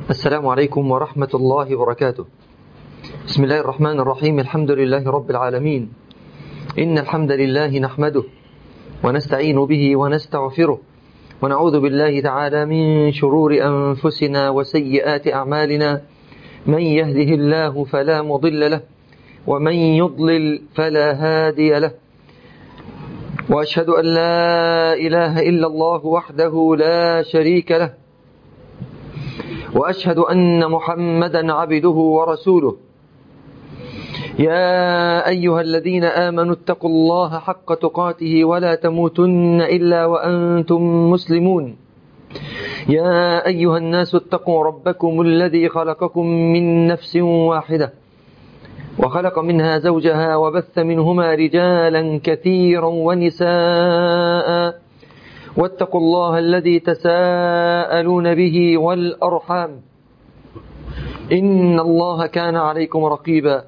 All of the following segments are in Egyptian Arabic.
السلام عليكم ورحمة الله وبركاته بسم الله الرحمن الرحيم الحمد لله رب العالمين إن الحمد لله نحمده ونستعين به ونستغفره ونعوذ بالله تعالى من شرور أنفسنا وسيئات أعمالنا من يهده الله فلا مضل له ومن يضلل فلا هادي له وأشهد أن لا إله إلا الله وحده لا شريك له وأشهد أن محمدا عبده ورسوله يا أيها الذين آمنوا اتقوا الله حق تقاته ولا تموتن إلا وأنتم مسلمون يا أيها الناس اتقوا ربكم الذي خلقكم من نفس واحدة وخلق منها زوجها وبث منهما رجالا كثيرا ونساء واتقوا الله الذي تساءلون به والأرحام إن الله كان عليكم رقيبا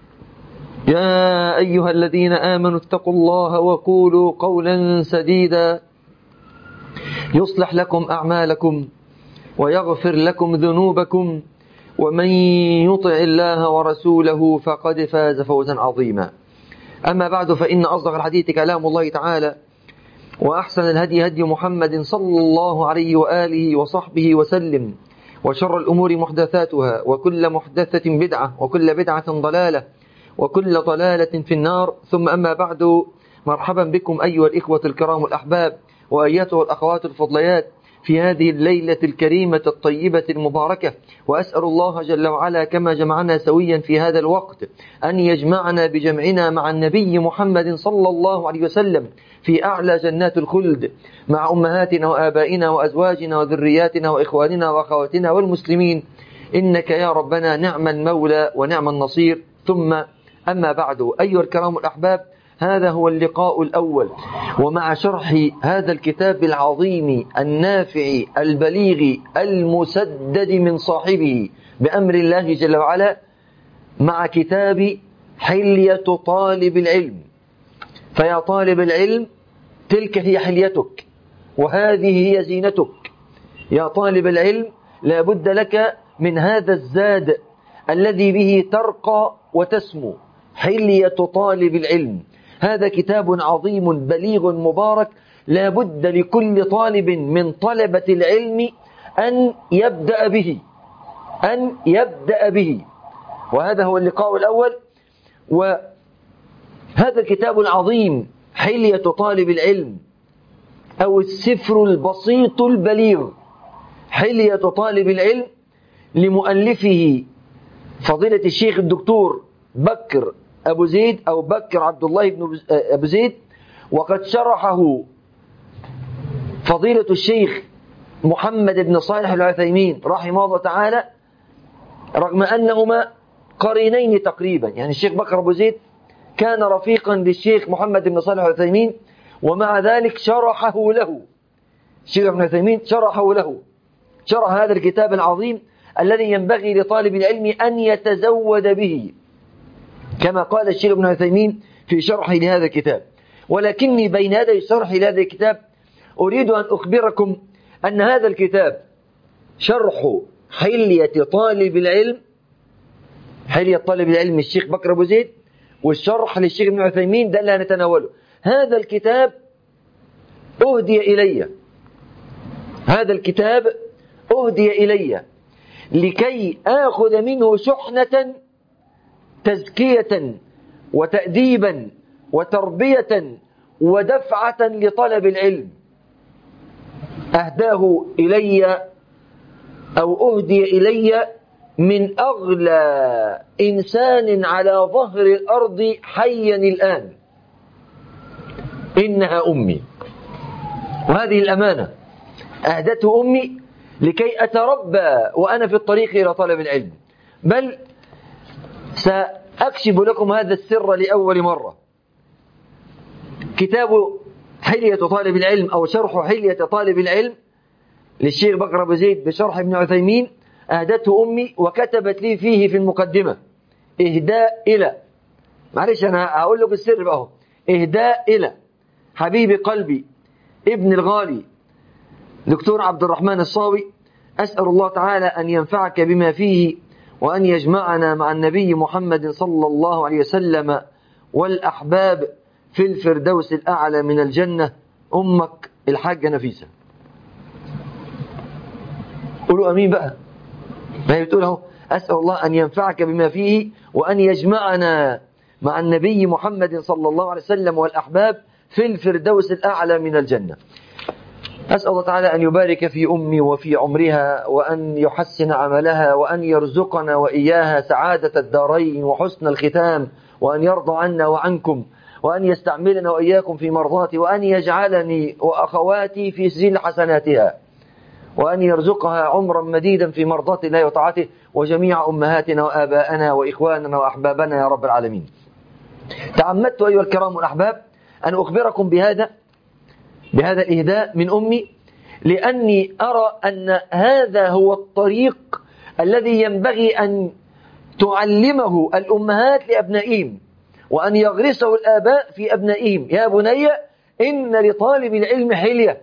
يا أيها الذين آمنوا اتقوا الله وقولوا قولا سديدا يصلح لكم أعمالكم ويغفر لكم ذنوبكم ومن يطع الله ورسوله فقد فاز فوزا عظيما أما بعد فإن أصدق الحديث كلام الله تعالى وأحسن الهدي هدي محمد صلى الله عليه وآله وصحبه وسلم وشر الأمور محدثاتها وكل محدثة بدعة وكل بدعة ضلالة وكل ضلالة في النار ثم أما بعد مرحبا بكم أيها الإخوة الكرام الأحباب وأيتها الأخوات الفضليات في هذه الليلة الكريمة الطيبة المباركة وأسأل الله جل وعلا كما جمعنا سويا في هذا الوقت أن يجمعنا بجمعنا مع النبي محمد صلى الله عليه وسلم في أعلى جنات الخلد مع أمهاتنا وآبائنا وأزواجنا وذرياتنا وإخواننا وأخواتنا والمسلمين إنك يا ربنا نعم المولى ونعم النصير ثم أما بعد أيها الكرام الأحباب هذا هو اللقاء الأول ومع شرح هذا الكتاب العظيم النافع البليغ المسدد من صاحبه بأمر الله جل وعلا مع كتاب حلية طالب العلم فيا طالب العلم تلك هي حليتك وهذه هي زينتك يا طالب العلم لا بد لك من هذا الزاد الذي به ترقى وتسمو حلية طالب العلم هذا كتاب عظيم بليغ مبارك لا بد لكل طالب من طلبة العلم أن يبدأ به أن يبدأ به وهذا هو اللقاء الأول وهذا الكتاب العظيم حلية طالب العلم أو السفر البسيط البليغ حلية طالب العلم لمؤلفه فضيلة الشيخ الدكتور بكر أبو زيد أو بكر عبد الله بن أبو زيد وقد شرحه فضيلة الشيخ محمد بن صالح العثيمين رحمه الله تعالى رغم أنهما قرينين تقريبا يعني الشيخ بكر أبو زيد كان رفيقا للشيخ محمد بن صالح العثيمين ومع ذلك شرحه له الشيخ ابن عثيمين شرحه له شرح هذا الكتاب العظيم الذي ينبغي لطالب العلم أن يتزود به كما قال الشيخ ابن عثيمين في شرحه لهذا الكتاب ولكني بين يدي شرح لهذا الكتاب أريد أن أخبركم أن هذا الكتاب شرح حلية طالب العلم حلية طالب العلم الشيخ بكر أبو زيد والشرح للشيخ ابن عثيمين ده اللي هنتناوله هذا الكتاب أهدي إلي هذا الكتاب أهدي إلي لكي آخذ منه شحنة تزكية وتأديبا وتربية ودفعة لطلب العلم أهداه إلي أو أهدي إلي من أغلى إنسان على ظهر الأرض حيا الآن إنها أمي وهذه الأمانة أهدته أمي لكي أتربى وأنا في الطريق إلى طلب العلم بل سأكشف لكم هذا السر لأول مرة كتاب حلية طالب العلم أو شرح حلية طالب العلم للشيخ بكر أبو زيد بشرح ابن عثيمين أهدته أمي وكتبت لي فيه في المقدمة إهداء إلى معلش أنا هقول لكم السر بقى إهداء إلى حبيب قلبي ابن الغالي دكتور عبد الرحمن الصاوي أسأل الله تعالى أن ينفعك بما فيه وأن يجمعنا مع النبي محمد صلى الله عليه وسلم والأحباب في الفردوس الأعلى من الجنة أمك الحاجة نفيسة قولوا أمين بقى ما هي بتقول اهو أسأل الله أن ينفعك بما فيه وأن يجمعنا مع النبي محمد صلى الله عليه وسلم والأحباب في الفردوس الأعلى من الجنة أسأل الله تعالى أن يبارك في أمي وفي عمرها وأن يحسن عملها وأن يرزقنا وإياها سعادة الدارين وحسن الختام وأن يرضى عنا وعنكم وأن يستعملنا وإياكم في مرضاتي وأن يجعلني وأخواتي في سجل حسناتها وأن يرزقها عمرا مديدا في مرضاة الله وطاعته وجميع أمهاتنا وآباءنا وإخواننا وأحبابنا يا رب العالمين تعمدت أيها الكرام الأحباب أن أخبركم بهذا بهذا الإهداء من أمي لأني أرى أن هذا هو الطريق الذي ينبغي أن تعلمه الأمهات لأبنائهم وأن يغرسه الآباء في أبنائهم يا بني إن لطالب العلم حلية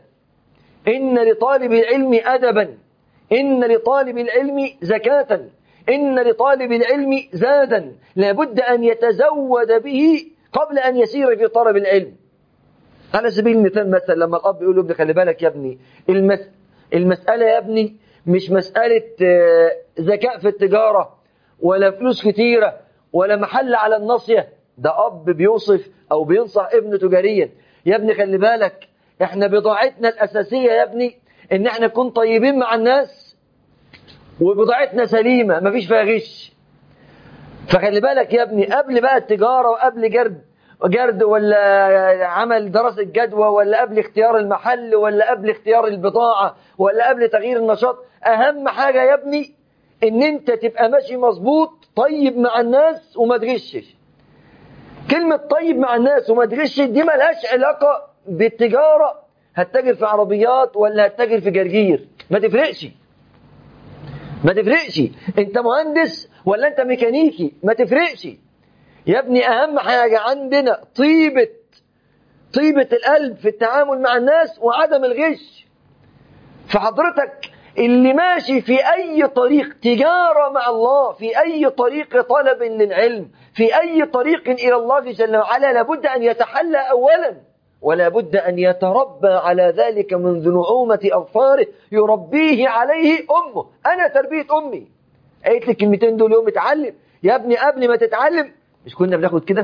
إن لطالب العلم أدبا إن لطالب العلم زكاة إن لطالب العلم زادا لابد أن يتزود به قبل أن يسير في طلب العلم على سبيل المثال مثلا لما الأب يقول له خلي بالك يا ابني المس... المسألة يا ابني مش مسألة ذكاء في التجارة ولا فلوس كتيرة ولا محل على الناصية ده أب بيوصف أو بينصح ابنه تجاريا يا ابني خلي بالك احنا بضاعتنا الأساسية يا ابني ان احنا نكون طيبين مع الناس وبضاعتنا سليمة مفيش فيها غش فخلي بالك يا ابني قبل بقى التجارة وقبل جرد جرد ولا عمل دراسة جدوى ولا قبل اختيار المحل ولا قبل اختيار البضاعة ولا قبل تغيير النشاط أهم حاجة يا ابني ان انت تبقى ماشي مظبوط طيب مع الناس وما تغشش كلمة طيب مع الناس وما تغشش دي ملهاش علاقة بالتجارة هتتاجر في عربيات ولا هتتاجر في جرجير ما تفرقش ما تفرقش انت مهندس ولا انت ميكانيكي ما تفرقش يا ابني اهم حاجة عندنا طيبة طيبة القلب في التعامل مع الناس وعدم الغش فحضرتك اللي ماشي في أي طريق تجارة مع الله في أي طريق طلب للعلم في أي طريق إلى الله جل وعلا لابد أن يتحلى أولا ولا بد أن يتربى على ذلك منذ نعومة أظفاره يربيه عليه أمه أنا تربية أمي قالت لي الكلمتين دول يوم اتعلم يا ابني قبل ما تتعلم مش كنا بناخد كده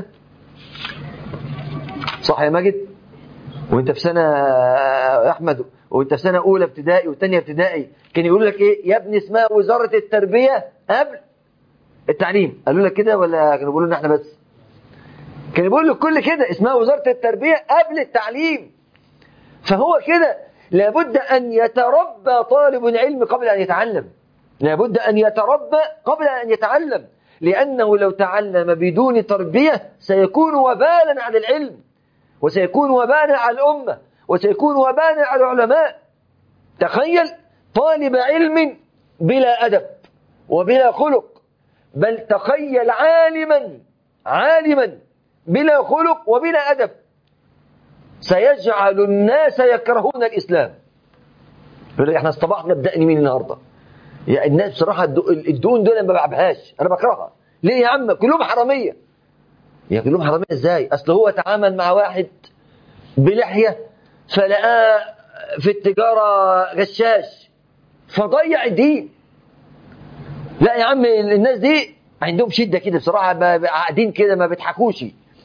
صح يا ماجد وانت في سنة يا أحمد وانت في سنة أولى ابتدائي وثانية ابتدائي كان يقول لك إيه يا ابني اسمها وزارة التربية قبل التعليم قالوا لك كده ولا كانوا بيقولوا لنا احنا بس كان بيقول لك كل كده اسمها وزارة التربية قبل التعليم فهو كده لابد أن يتربى طالب العلم قبل أن يتعلم لابد أن يتربى قبل أن يتعلم لأنه لو تعلم بدون تربية سيكون وبالا على العلم وسيكون وبالا على الأمة وسيكون وبالا على العلماء تخيل طالب علم بلا أدب وبلا خلق بل تخيل عالما عالما بلا خلق وبلا أدب سيجعل الناس يكرهون الإسلام يقول احنا اصطبحنا بدأني مين النهارده يعني الناس بصراحة الدون دول ما بلعبهاش أنا بكرهها ليه يا عم كلهم حرامية يا كلهم حرامية ازاي أصل هو تعامل مع واحد بلحية فلقاه في التجارة غشاش فضيع الدين لا يا عم الناس دي عندهم شدة كده بصراحة قاعدين كده ما بيضحكوش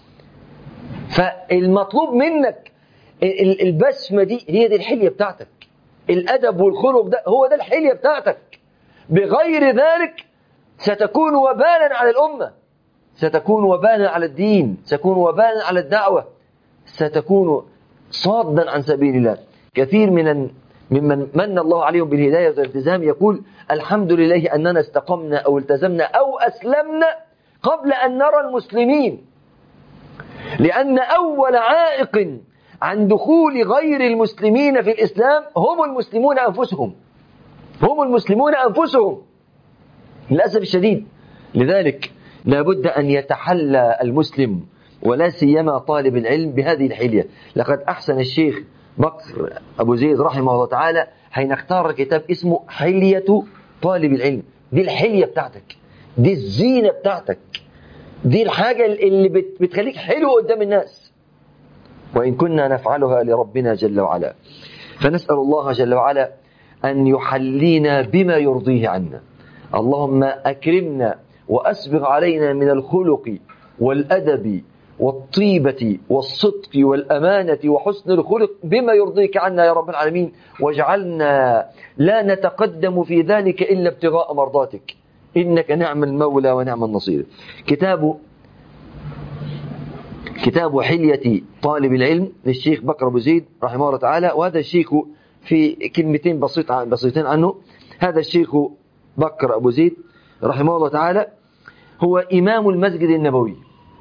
فالمطلوب منك البسمة دي هي دي الحلية بتاعتك الأدب والخلق ده هو ده الحلية بتاعتك بغير ذلك ستكون وبالا على الأمة ستكون وبالا على الدين ستكون وبالا على الدعوة ستكون صادا عن سبيل الله كثير من ممن من الله عليهم بالهداية والالتزام يقول الحمد لله أننا استقمنا أو التزمنا أو أسلمنا قبل أن نرى المسلمين لأن أول عائق عن دخول غير المسلمين في الإسلام هم المسلمون أنفسهم هم المسلمون أنفسهم للأسف الشديد لذلك لابد أن يتحلى المسلم ولا سيما طالب العلم بهذه الحلية لقد أحسن الشيخ بكر أبو زيد رحمه الله تعالى هنختار كتاب اسمه حلية طالب العلم دي الحلية بتاعتك دي الزينة بتاعتك دي الحاجة اللي بت- بتخليك حلو قدام الناس وإن كنا نفعلها لربنا جل وعلا فنسأل الله جل وعلا أن يحلينا بما يرضيه عنا اللهم أكرمنا وأسبغ علينا من الخلق والأدب والطيبة والصدق والأمانة وحسن الخلق بما يرضيك عنا يا رب العالمين واجعلنا لا نتقدم في ذلك إلا ابتغاء مرضاتك إنك نعم المولى ونعم النصير كتاب كتاب حلية طالب العلم للشيخ بكر أبو زيد رحمه الله تعالى وهذا الشيخ في كلمتين بسيط بسيطين عنه هذا الشيخ بكر أبو زيد رحمه الله تعالى هو إمام المسجد النبوي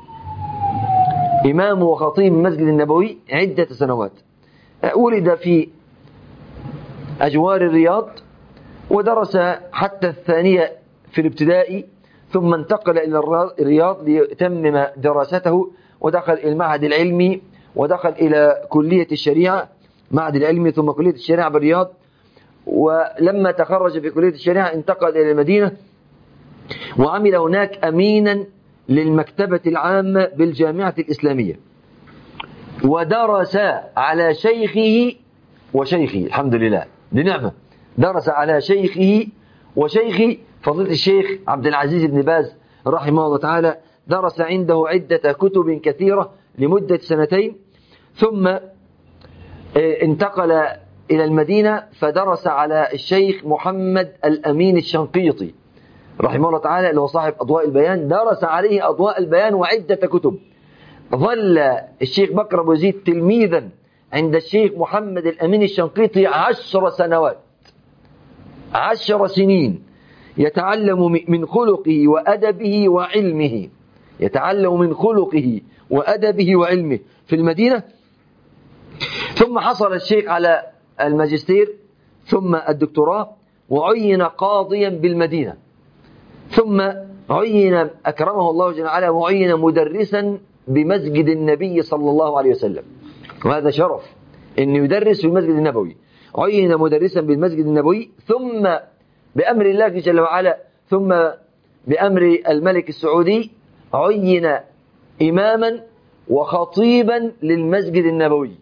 إمام وخطيب المسجد النبوي عدة سنوات ولد في أجوار الرياض ودرس حتى الثانية في الابتدائي ثم انتقل إلى الرياض ليتمم دراسته ودخل المعهد العلمي ودخل إلى كلية الشريعة معهد العلمي ثم كلية الشريعة بالرياض ولما تخرج في كلية الشريعة انتقل إلى المدينة وعمل هناك أمينا للمكتبة العامة بالجامعة الإسلامية ودرس على شيخه وشيخه الحمد لله دي نعمة درس على شيخه وشيخ فضيلة الشيخ عبد العزيز بن باز رحمه الله تعالى درس عنده عدة كتب كثيرة لمدة سنتين ثم انتقل إلى المدينة فدرس على الشيخ محمد الأمين الشنقيطي رحمه الله تعالى اللي هو صاحب أضواء البيان درس عليه أضواء البيان وعدة كتب ظل الشيخ بكر أبو زيد تلميذا عند الشيخ محمد الأمين الشنقيطي عشر سنوات عشر سنين يتعلم من خلقه وأدبه وعلمه يتعلم من خلقه وأدبه وعلمه في المدينة ثم حصل الشيخ على الماجستير ثم الدكتوراه وعين قاضيا بالمدينة ثم عين أكرمه الله جل وعلا وعين مدرسا بمسجد النبي صلى الله عليه وسلم وهذا شرف أن يدرس في المسجد النبوي عين مدرسا بالمسجد النبوي ثم بأمر الله جل وعلا ثم بأمر الملك السعودي عين إماما وخطيبا للمسجد النبوي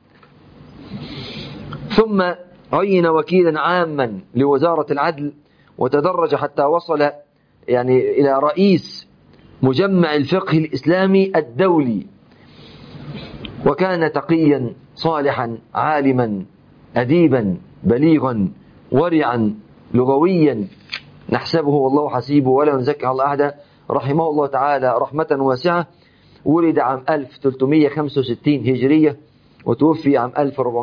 ثم عين وكيلا عاما لوزارة العدل وتدرج حتى وصل يعني إلى رئيس مجمع الفقه الإسلامي الدولي وكان تقيا صالحا عالما أديبا بليغا ورعا لغويا نحسبه والله حسيبه ولا نزكي الله أحدا رحمه الله تعالى رحمة واسعة ولد عام 1365 هجرية وتوفي عام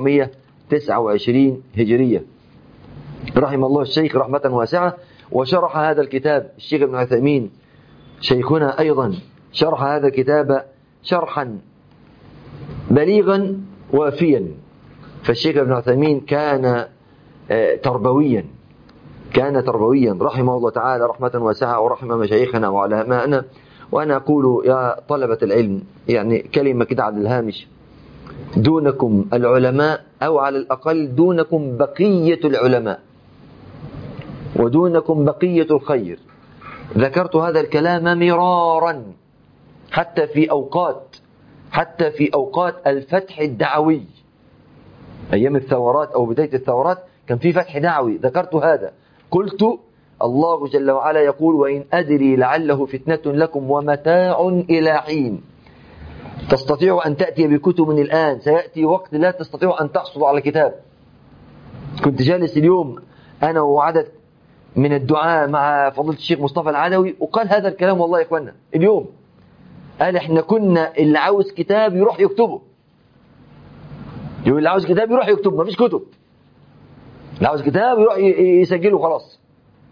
1429 هجرية رحم الله الشيخ رحمة واسعة وشرح هذا الكتاب الشيخ ابن عثيمين شيخنا أيضا شرح هذا الكتاب شرحا بليغا وافيا فالشيخ ابن عثيمين كان تربويا كان تربويا رحمه الله تعالى رحمة واسعة ورحم مشايخنا وعلماءنا وأنا أقول يا طلبة العلم يعني كلمة كده على الهامش دونكم العلماء أو على الأقل دونكم بقية العلماء ودونكم بقية الخير ذكرت هذا الكلام مرارا حتى في أوقات حتى في أوقات الفتح الدعوي أيام الثورات أو بداية الثورات كان في فتح دعوي ذكرت هذا قلت الله جل وعلا يقول وإن أدري لعله فتنة لكم ومتاع إلى حين تستطيع أن تأتي بكتب من الآن سيأتي وقت لا تستطيع أن تحصل على كتاب كنت جالس اليوم أنا وعدد من الدعاء مع فضيلة الشيخ مصطفى العدوي وقال هذا الكلام والله يا إخوانا اليوم قال احنا كنا اللي عاوز كتاب يروح يكتبه يقول اللي عاوز كتاب يروح يكتب ما فيش كتب اللي عاوز كتاب يروح يسجله خلاص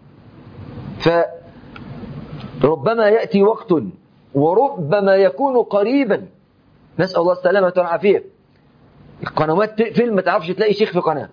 فربما يأتي وقت وربما يكون قريبا نسأل الله السلامة والعافية القنوات تقفل ما تعرفش تلاقي شيخ في قناة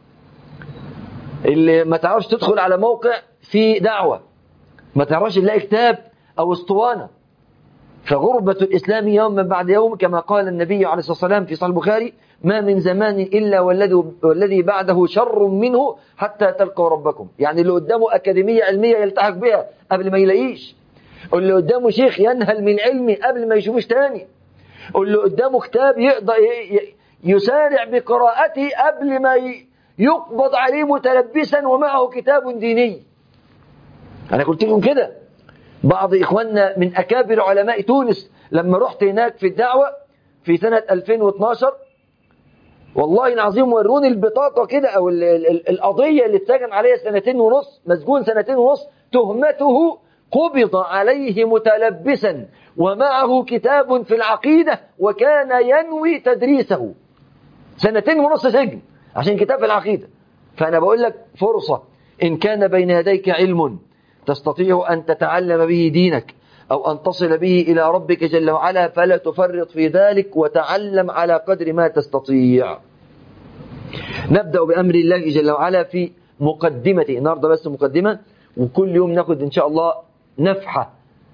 اللي ما تعرفش تدخل على موقع في دعوة ما تعرفش تلاقي كتاب أو اسطوانة فغربة الإسلام يوم بعد يوم كما قال النبي عليه الصلاة والسلام في صحيح البخاري ما من زمان إلا والذي, والذي بعده شر منه حتى تلقوا ربكم يعني اللي قدامه أكاديمية علمية يلتحق بها قبل ما يلاقيش واللي قدامه شيخ ينهل من علمه قبل ما يشوفوش تاني واللي قدامه كتاب يقدر يسارع بقراءته قبل ما يقبض عليه متلبسا ومعه كتاب ديني أنا قلت لهم كده بعض إخواننا من أكابر علماء تونس لما رحت هناك في الدعوة في سنة 2012 والله العظيم وروني البطاقة كده أو ال ال القضية اللي اتسجن عليها سنتين ونص مسجون سنتين ونص تهمته قبض عليه متلبسا ومعه كتاب في العقيدة وكان ينوي تدريسه سنتين ونص سجن عشان كتاب في العقيدة فأنا بقول لك فرصة إن كان بين يديك علم تستطيع أن تتعلم به دينك أو أن تصل به إلى ربك جل وعلا فلا تفرط في ذلك وتعلم على قدر ما تستطيع نبدأ بأمر الله جل وعلا في مقدمة النهاردة بس مقدمة وكل يوم ناخد إن شاء الله نفحة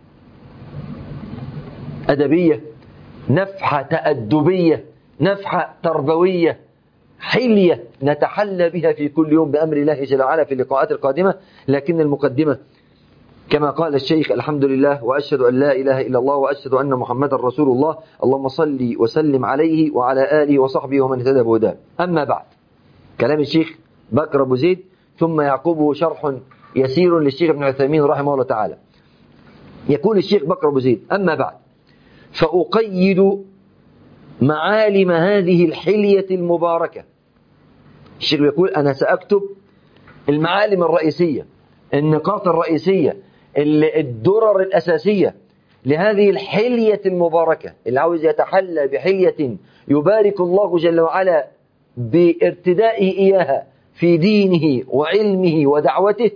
أدبية نفحة تأدبية نفحة تربوية حلية نتحلى بها في كل يوم بأمر الله جل وعلا في اللقاءات القادمة لكن المقدمة كما قال الشيخ الحمد لله وأشهد أن لا إله إلا الله وأشهد أن محمدا رسول الله اللهم صل وسلم عليه وعلى آله وصحبه ومن اهتدى بهداه أما بعد كلام الشيخ بكر أبو زيد ثم يعقبه شرح يسير للشيخ ابن عثيمين رحمه الله تعالى يقول الشيخ بكر أبو زيد أما بعد فأقيد معالم هذه الحلية المباركة الشيخ يقول أنا سأكتب المعالم الرئيسية النقاط الرئيسية الدرر الأساسية لهذه الحلية المباركة اللي عاوز يتحلى بحلية يبارك الله جل وعلا بارتدائه إياها في دينه وعلمه ودعوته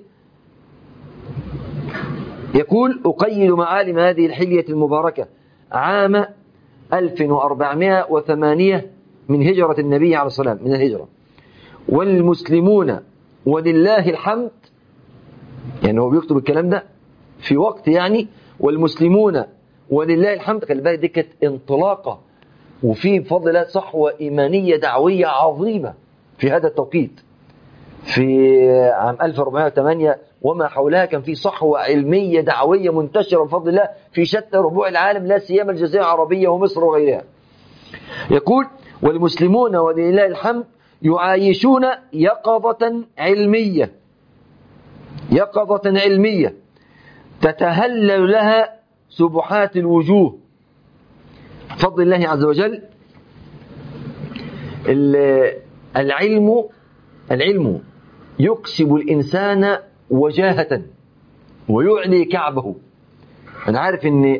يقول أقيد معالم هذه الحلية المباركة عام 1408 من هجرة النبي عليه الصلاة والسلام من الهجرة والمسلمون ولله الحمد يعني هو بيكتب الكلام ده في وقت يعني والمسلمون ولله الحمد خلي بالك دي كانت انطلاقه وفي بفضل الله صحوه ايمانيه دعويه عظيمه في هذا التوقيت في عام 1408 وما حولها كان في صحوة علمية دعوية منتشرة بفضل الله في شتى ربوع العالم لا سيما الجزيرة العربية ومصر وغيرها يقول والمسلمون ولله الحمد يعايشون يقظة علمية يقظة علمية تتهلل لها سبحات الوجوه بفضل الله عز وجل العلم العلم يكسب الإنسان وجاهة ويعلي كعبه أنا عارف إن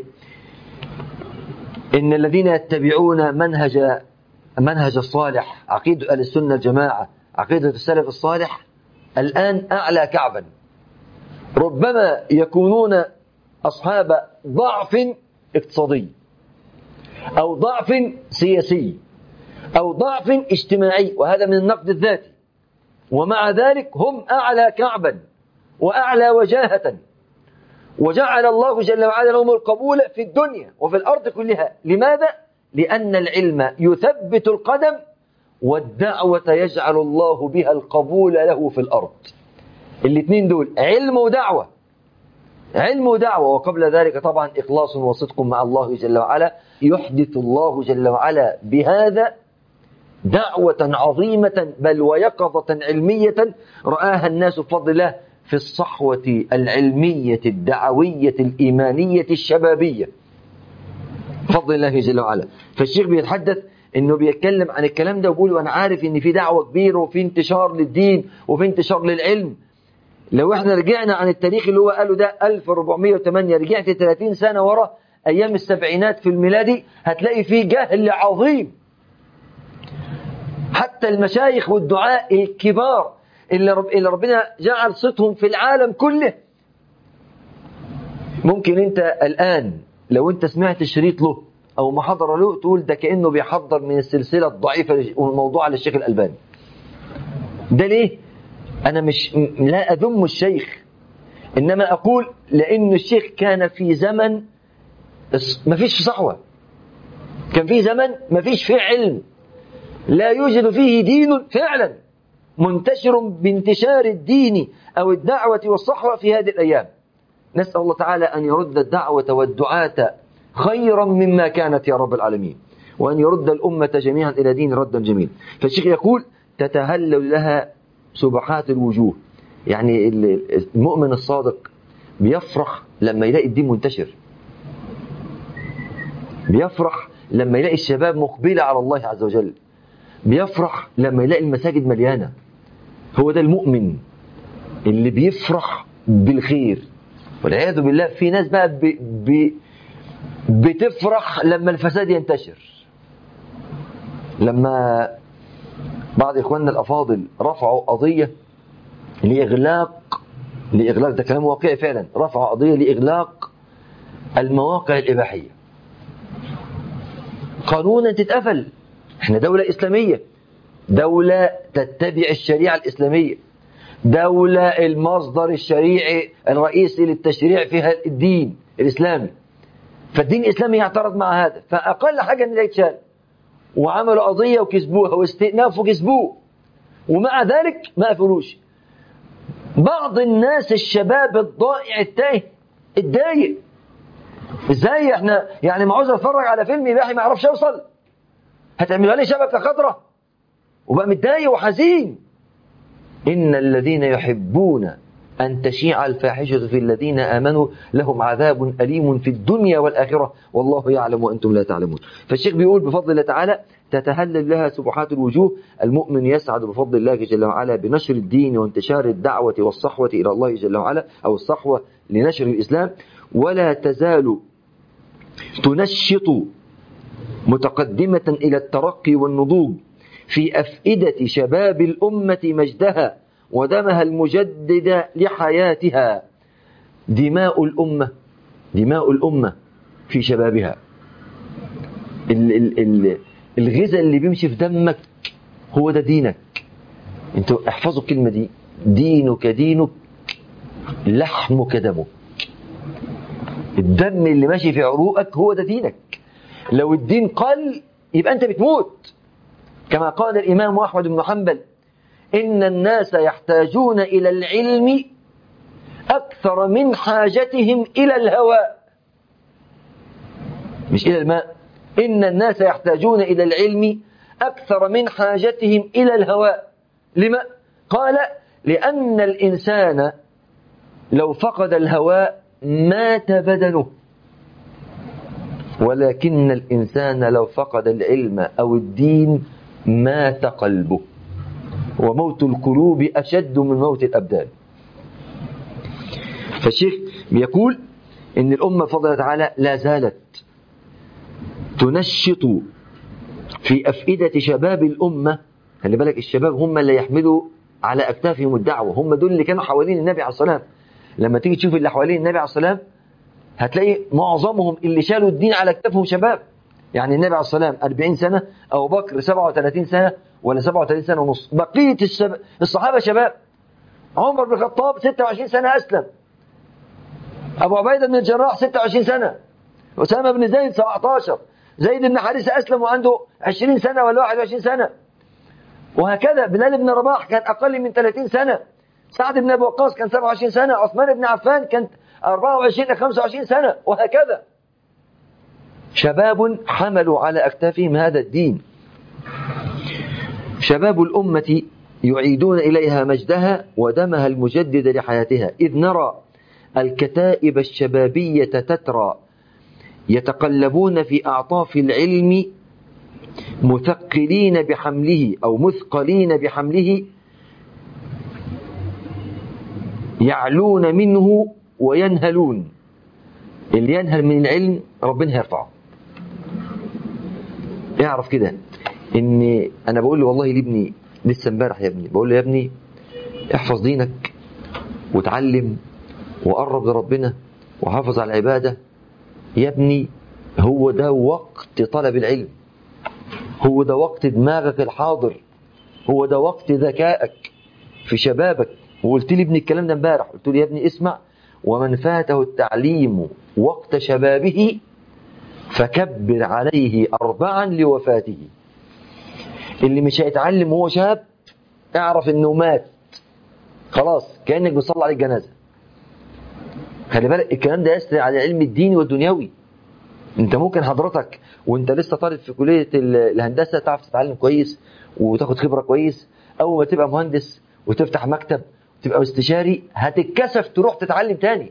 إن الذين يتبعون منهج منهج الصالح عقيدة أهل السنة الجماعة عقيدة السلف الصالح الآن أعلى كعبا ربما يكونون أصحاب ضعف اقتصادي أو ضعف سياسي أو ضعف اجتماعي وهذا من النقد الذاتي ومع ذلك هم أعلى كعبا وأعلى وجاهة وجعل الله جل وعلا لهم القبول في الدنيا وفي الأرض كلها لماذا؟ لأن العلم يثبت القدم والدعوة يجعل الله بها القبول له في الأرض الاثنين دول علم ودعوة علم ودعوة وقبل ذلك طبعا إخلاص وصدق مع الله جل وعلا يحدث الله جل وعلا بهذا دعوة عظيمة بل ويقظة علمية رآها الناس بفضل الله في الصحوة العلمية الدعوية الإيمانية الشبابية بفضل الله جل وعلا فالشيخ بيتحدث انه بيتكلم عن الكلام ده وبيقول وانا عارف ان في دعوه كبيره وفي انتشار للدين وفي انتشار للعلم لو احنا رجعنا عن التاريخ اللي هو قاله ده 1408 رجعت 30 سنه ورا ايام السبعينات في الميلادي هتلاقي فيه جهل عظيم حتى المشايخ والدعاء الكبار اللي, رب اللي ربنا جعل صوتهم في العالم كله ممكن انت الان لو انت سمعت شريط له او محاضره له تقول ده كانه بيحضر من السلسله الضعيفه والموضوع للشيخ الالباني ده ليه انا مش لا اذم الشيخ انما اقول لان الشيخ كان في زمن ما فيش صحوه كان في زمن ما فيش فيه علم لا يوجد فيه دين فعلا منتشر بانتشار الدين أو الدعوة والصحوة في هذه الأيام نسأل الله تعالى أن يرد الدعوة والدعاة خيرا مما كانت يا رب العالمين وأن يرد الأمة جميعا إلى دين ردا جميل فالشيخ يقول تتهلل لها سبحات الوجوه يعني المؤمن الصادق بيفرح لما يلاقي الدين منتشر بيفرح لما يلاقي الشباب مقبلة على الله عز وجل بيفرح لما يلاقي المساجد مليانة هو ده المؤمن اللي بيفرح بالخير والعياذ بالله في ناس بقى ب... ب... بتفرح لما الفساد ينتشر لما بعض إخواننا الأفاضل رفعوا قضية لإغلاق لإغلاق ده كلام واقعي فعلا رفعوا قضية لإغلاق المواقع الإباحية قانونا تتقفل احنا دولة إسلامية دولة تتبع الشريعة الإسلامية دولة المصدر الشريعي الرئيسي للتشريع فيها الدين الإسلامي فالدين الإسلامي يعترض مع هذا فأقل حاجة أن يتشال وعملوا قضية وكسبوها واستئناف وكسبوه ومع ذلك ما قفلوش بعض الناس الشباب الضائع التايه اتضايق ازاي احنا يعني ما عاوز اتفرج على فيلم اباحي ما اعرفش اوصل هتعملوا لي شبكه خضراء وبقى متضايق وحزين ان الذين يحبون أن تشيع الفاحشة في الذين آمنوا لهم عذاب أليم في الدنيا والآخرة والله يعلم وأنتم لا تعلمون فالشيخ بيقول بفضل الله تعالى تتهلل لها سبحات الوجوه المؤمن يسعد بفضل الله جل وعلا بنشر الدين وانتشار الدعوة والصحوة إلى الله جل وعلا أو الصحوة لنشر الإسلام ولا تزال تنشط متقدمة إلى الترقي والنضوج في أفئدة شباب الأمة مجدها ودمها المجدد لحياتها دماء الأمة دماء الأمة في شبابها الغذاء اللي بيمشي في دمك هو ده دينك انتوا احفظوا الكلمة دي دينك دينك لحمك دمك الدم اللي ماشي في عروقك هو ده دينك لو الدين قل يبقى انت بتموت كما قال الإمام أحمد بن حنبل إن الناس يحتاجون إلى العلم أكثر من حاجتهم إلى الهواء مش إلى الماء إن الناس يحتاجون إلى العلم أكثر من حاجتهم إلى الهواء لما؟ قال لأن الإنسان لو فقد الهواء مات بدنه ولكن الإنسان لو فقد العلم أو الدين مات قلبه وموت القلوب أشد من موت الأبدان فالشيخ بيقول إن الأمة فضل تعالى لا زالت تنشط في أفئدة شباب الأمة خلي بالك الشباب هم اللي يحملوا على أكتافهم الدعوة هم دول اللي كانوا حوالين النبي عليه الصلاة والسلام لما تيجي تشوف اللي حوالين النبي عليه الصلاة والسلام هتلاقي معظمهم اللي شالوا الدين على أكتافهم شباب يعني النبي عليه الصلاة والسلام 40 سنة أبو بكر 37 سنة ولا 37 سنة ونص بقية الشب... الصحابة شباب عمر بن الخطاب 26 سنة أسلم أبو عبيدة بن الجراح 26 سنة أسامة بن زيد 17 زيد بن حارثة أسلم وعنده 20 سنة ولا 21 سنة وهكذا بلال بن رباح كان أقل من 30 سنة سعد بن أبي وقاص كان 27 سنة عثمان بن عفان كان 24 إلى 25 سنة وهكذا شباب حملوا على أكتافهم هذا الدين شباب الأمة يعيدون إليها مجدها ودمها المجدد لحياتها إذ نرى الكتائب الشبابية تترى يتقلبون في أعطاف العلم مثقلين بحمله أو مثقلين بحمله يعلون منه وينهلون اللي ينهل من العلم ربنا هيرفعه اعرف كده ان انا بقول له والله لابني لسه امبارح يا ابني بقول له يا ابني احفظ دينك وتعلم وقرب لربنا وحافظ على العباده يا ابني هو ده وقت طلب العلم هو ده وقت دماغك الحاضر هو ده وقت ذكائك في شبابك وقلت لي ابني الكلام ده امبارح قلت له يا ابني اسمع ومن فاته التعليم وقت شبابه فكبر عليه أربعا لوفاته اللي مش هيتعلم وهو شاب اعرف انه مات خلاص كانك بتصلي عليه الجنازه خلي بالك الكلام ده يسري على العلم الديني والدنيوي انت ممكن حضرتك وانت لسه طالب في كليه ال- الهندسه تعرف تتعلم كويس وتاخد خبره كويس اول ما تبقى مهندس وتفتح مكتب وتبقى استشاري هتتكسف تروح تتعلم تاني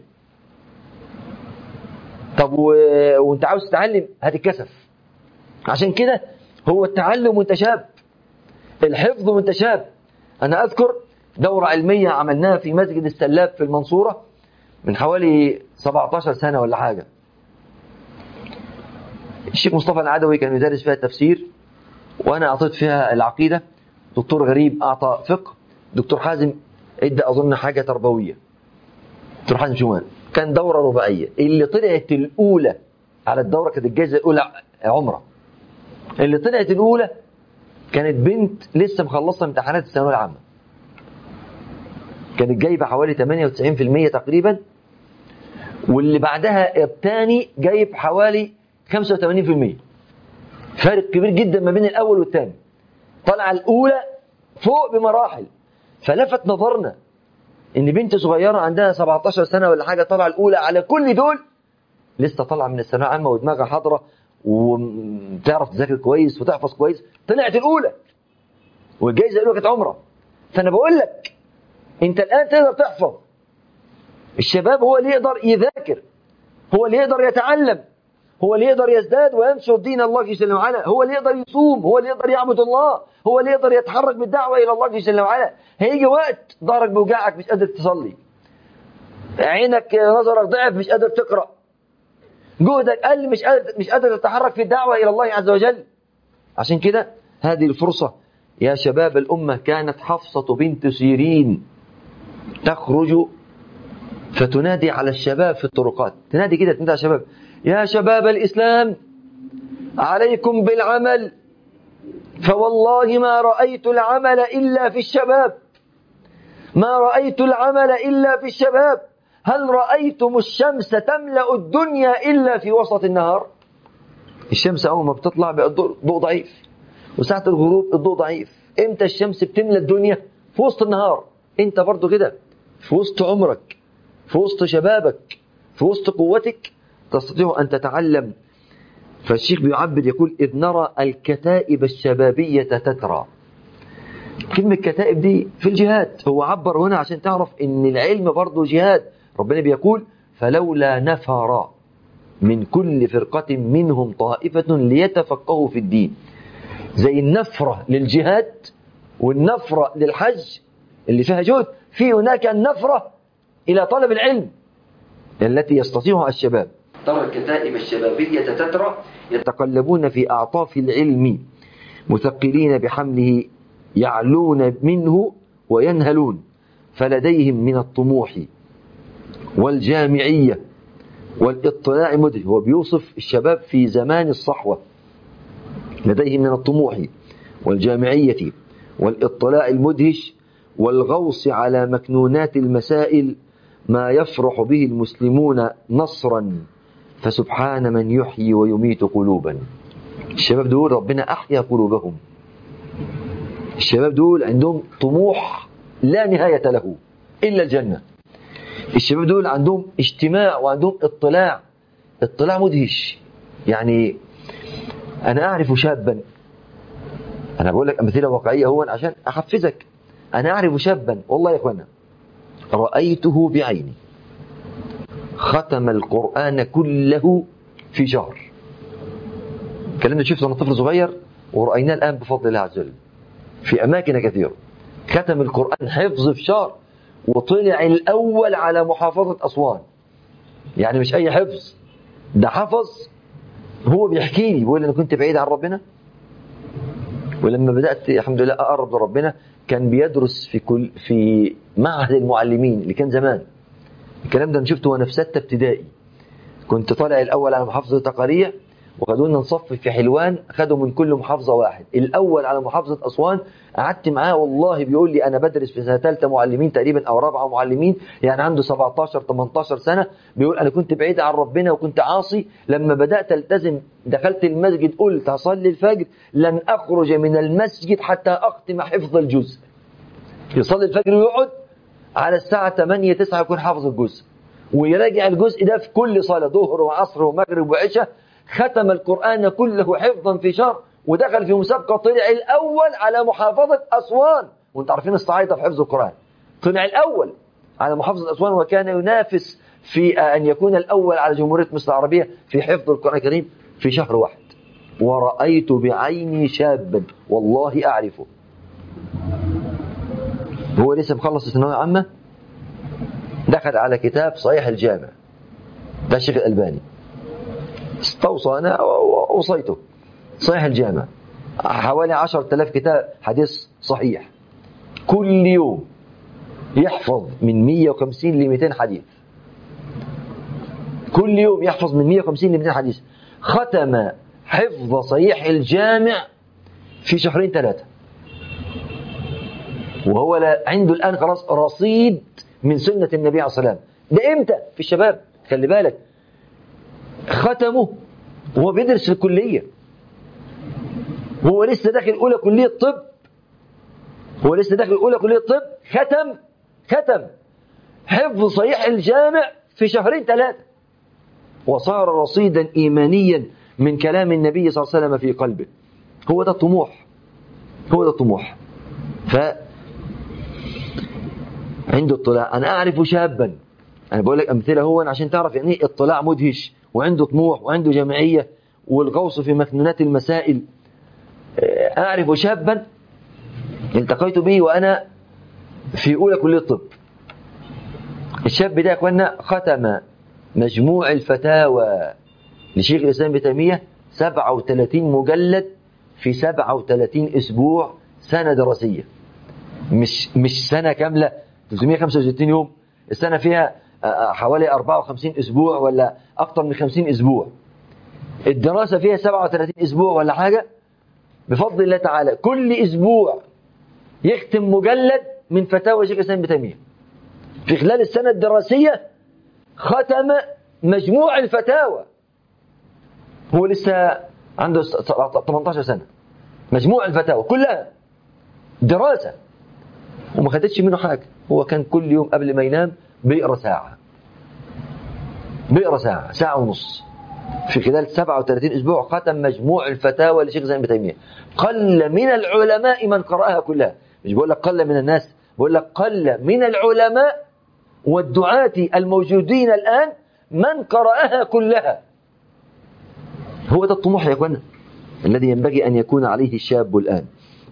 طب و... وانت عاوز تتعلم هتتكسف عشان كده هو التعلم وانت شاب الحفظ وانت شاب انا اذكر دورة علمية عملناها في مسجد السلاب في المنصورة من حوالي 17 سنة ولا حاجة الشيخ مصطفى العدوي كان يدرس فيها التفسير وانا اعطيت فيها العقيدة دكتور غريب اعطى فقه دكتور حازم ادى اظن حاجة تربوية دكتور حازم شومان كان دورة رباعية اللي طلعت الاولى على الدورة كانت الجائزة الاولى عمرة اللي طلعت الاولى كانت بنت لسه مخلصه امتحانات الثانويه العامه كانت جايبه حوالي 98% تقريبا واللي بعدها الثاني جايب حوالي 85% فارق كبير جدا ما بين الاول والثاني طلع الاولى فوق بمراحل فلفت نظرنا ان بنت صغيره عندها 17 سنه ولا حاجه طالعه الاولى على كل دول لسه طالعه من الثانويه العامه ودماغها حاضره وتعرف تذاكر كويس وتحفظ كويس طلعت الاولى والجائزه الاولى كانت عمره فانا بقول لك انت الان تقدر تحفظ الشباب هو اللي يقدر يذاكر هو اللي يقدر يتعلم هو اللي يقدر يزداد وينشر دين الله جل وعلا هو اللي يقدر يصوم هو اللي يقدر يعبد الله هو اللي يقدر يتحرك بالدعوه الى الله جل وعلا هيجي وقت ظهرك بيوجعك مش قادر تصلي عينك نظرك ضعف مش قادر تقرا جهدك قل مش قادر مش قادر تتحرك في الدعوه الى الله عز وجل عشان كده هذه الفرصه يا شباب الامه كانت حفصه بنت سيرين تخرج فتنادي على الشباب في الطرقات تنادي كده تنادي على الشباب يا شباب الاسلام عليكم بالعمل فوالله ما رايت العمل الا في الشباب ما رايت العمل الا في الشباب هل رأيتم الشمس تملأ الدنيا إلا في وسط النهار الشمس أول ما بتطلع بقى الضوء ضعيف وساعة الغروب الضوء ضعيف إمتى الشمس بتملى الدنيا في وسط النهار أنت برضو كده في وسط عمرك في وسط شبابك في وسط قوتك تستطيع أن تتعلم فالشيخ بيعبر يقول إذ نرى الكتائب الشبابية تترى كلمة كتائب دي في الجهاد هو عبر هنا عشان تعرف ان العلم برضه جهاد ربنا بيقول فلولا نفر من كل فرقة منهم طائفة ليتفقهوا في الدين زي النفرة للجهاد والنفرة للحج اللي فيها جهد في هناك النفرة إلى طلب العلم التي يستطيعها الشباب ترى الكتائب الشبابية تترى يتقلبون في أعطاف العلم مثقلين بحمله يعلون منه وينهلون فلديهم من الطموح والجامعية والاطلاع مدهش هو بيوصف الشباب في زمان الصحوة لديهم من الطموح والجامعية والاطلاع المدهش والغوص على مكنونات المسائل ما يفرح به المسلمون نصرا فسبحان من يحيي ويميت قلوبا الشباب دول ربنا أحيا قلوبهم الشباب دول عندهم طموح لا نهاية له إلا الجنة الشباب دول عندهم اجتماع وعندهم اطلاع اطلاع مدهش يعني أنا أعرف شابا أنا بقول لك أمثلة واقعية هو عشان أحفزك أنا أعرف شابا والله يا إخوانا رأيته بعيني ختم القرآن كله في شهر الكلام ده شفته أنا طفل صغير ورأيناه الآن بفضل الله عز وجل في أماكن كثيرة ختم القرآن حفظ في شهر وطلع الأول على محافظة أسوان يعني مش أي حفظ ده حفظ هو بيحكي لي بيقول أنا كنت بعيد عن ربنا ولما بدأت الحمد لله أقرب لربنا كان بيدرس في كل في معهد المعلمين اللي كان زمان الكلام ده انا شفته وانا في ستة ابتدائي كنت طالع الأول على محافظة تقارية وخدونا نصف في حلوان خدوا من كل محافظة واحد الأول على محافظة أسوان قعدت معاه والله بيقول لي أنا بدرس في سنة ثالثة معلمين تقريبا أو رابعة معلمين يعني عنده 17 18 سنة بيقول أنا كنت بعيد عن ربنا وكنت عاصي لما بدأت ألتزم دخلت المسجد قلت هصلي الفجر لن أخرج من المسجد حتى أختم حفظ الجزء يصلي الفجر ويقعد على الساعة 8 9 يكون حافظ الجزء ويراجع الجزء ده في كل صلاة ظهر وعصر ومغرب وعشاء ختم القرآن كله حفظا في شهر ودخل في مسابقة طلع الأول على محافظة أسوان وانت عارفين الصعايدة في حفظ القرآن طلع الأول على محافظة أسوان وكان ينافس في أن يكون الأول على جمهورية مصر العربية في حفظ القرآن الكريم في شهر واحد ورأيت بعيني شابا والله أعرفه هو لسه مخلص الثانوية عامة دخل على كتاب صحيح الجامع ده الشيخ الألباني استوصى أنا وأوصيته صحيح الجامع حوالي عشرة آلاف كتاب حديث صحيح كل يوم يحفظ من 150 ل 200 حديث كل يوم يحفظ من 150 ل 200 حديث ختم حفظ صحيح الجامع في شهرين ثلاثة وهو لا عنده الآن خلاص رصيد من سنة النبي عليه الصلاة والسلام ده إمتى في الشباب خلي بالك ختمه وهو بيدرس في الكلية هو لسه داخل أولى كلية طب هو لسه داخل أولى كلية طب ختم ختم حفظ صحيح الجامع في شهرين ثلاثة وصار رصيدا إيمانيا من كلام النبي صلى الله عليه وسلم في قلبه هو ده الطموح هو ده الطموح ف عنده اطلاع أنا أعرف شابا أنا بقول لك أمثلة هو عشان تعرف يعني إيه اطلاع مدهش وعنده طموح وعنده جمعية والغوص في مكنونات المسائل أعرف شابا التقيت به وأنا في أولى كلية الطب الشاب ده يا أخوانا ختم مجموع الفتاوى لشيخ الإسلام ابن تيمية 37 مجلد في 37 أسبوع سنة دراسية مش مش سنة كاملة 365 يوم السنة فيها حوالي 54 أسبوع ولا أكثر من 50 أسبوع الدراسة فيها 37 أسبوع ولا حاجة بفضل الله تعالى كل أسبوع يختم مجلد من فتاوى شيخ الإسلام ابن تيمية في خلال السنة الدراسية ختم مجموع الفتاوى هو لسه عنده 18 سنة مجموع الفتاوى كلها دراسة وما خدتش منه حاجة هو كان كل يوم قبل ما ينام بيقرا ساعة بيقرا ساعة ساعة ونص في خلال 37 أسبوع ختم مجموع الفتاوى لشيخ زين تيمية قل من العلماء من قرأها كلها مش بقول لك قل من الناس بقول لك قل من العلماء والدعاة الموجودين الآن من قرأها كلها هو ده الطموح يا اخوانا الذي ينبغي أن يكون عليه الشاب الآن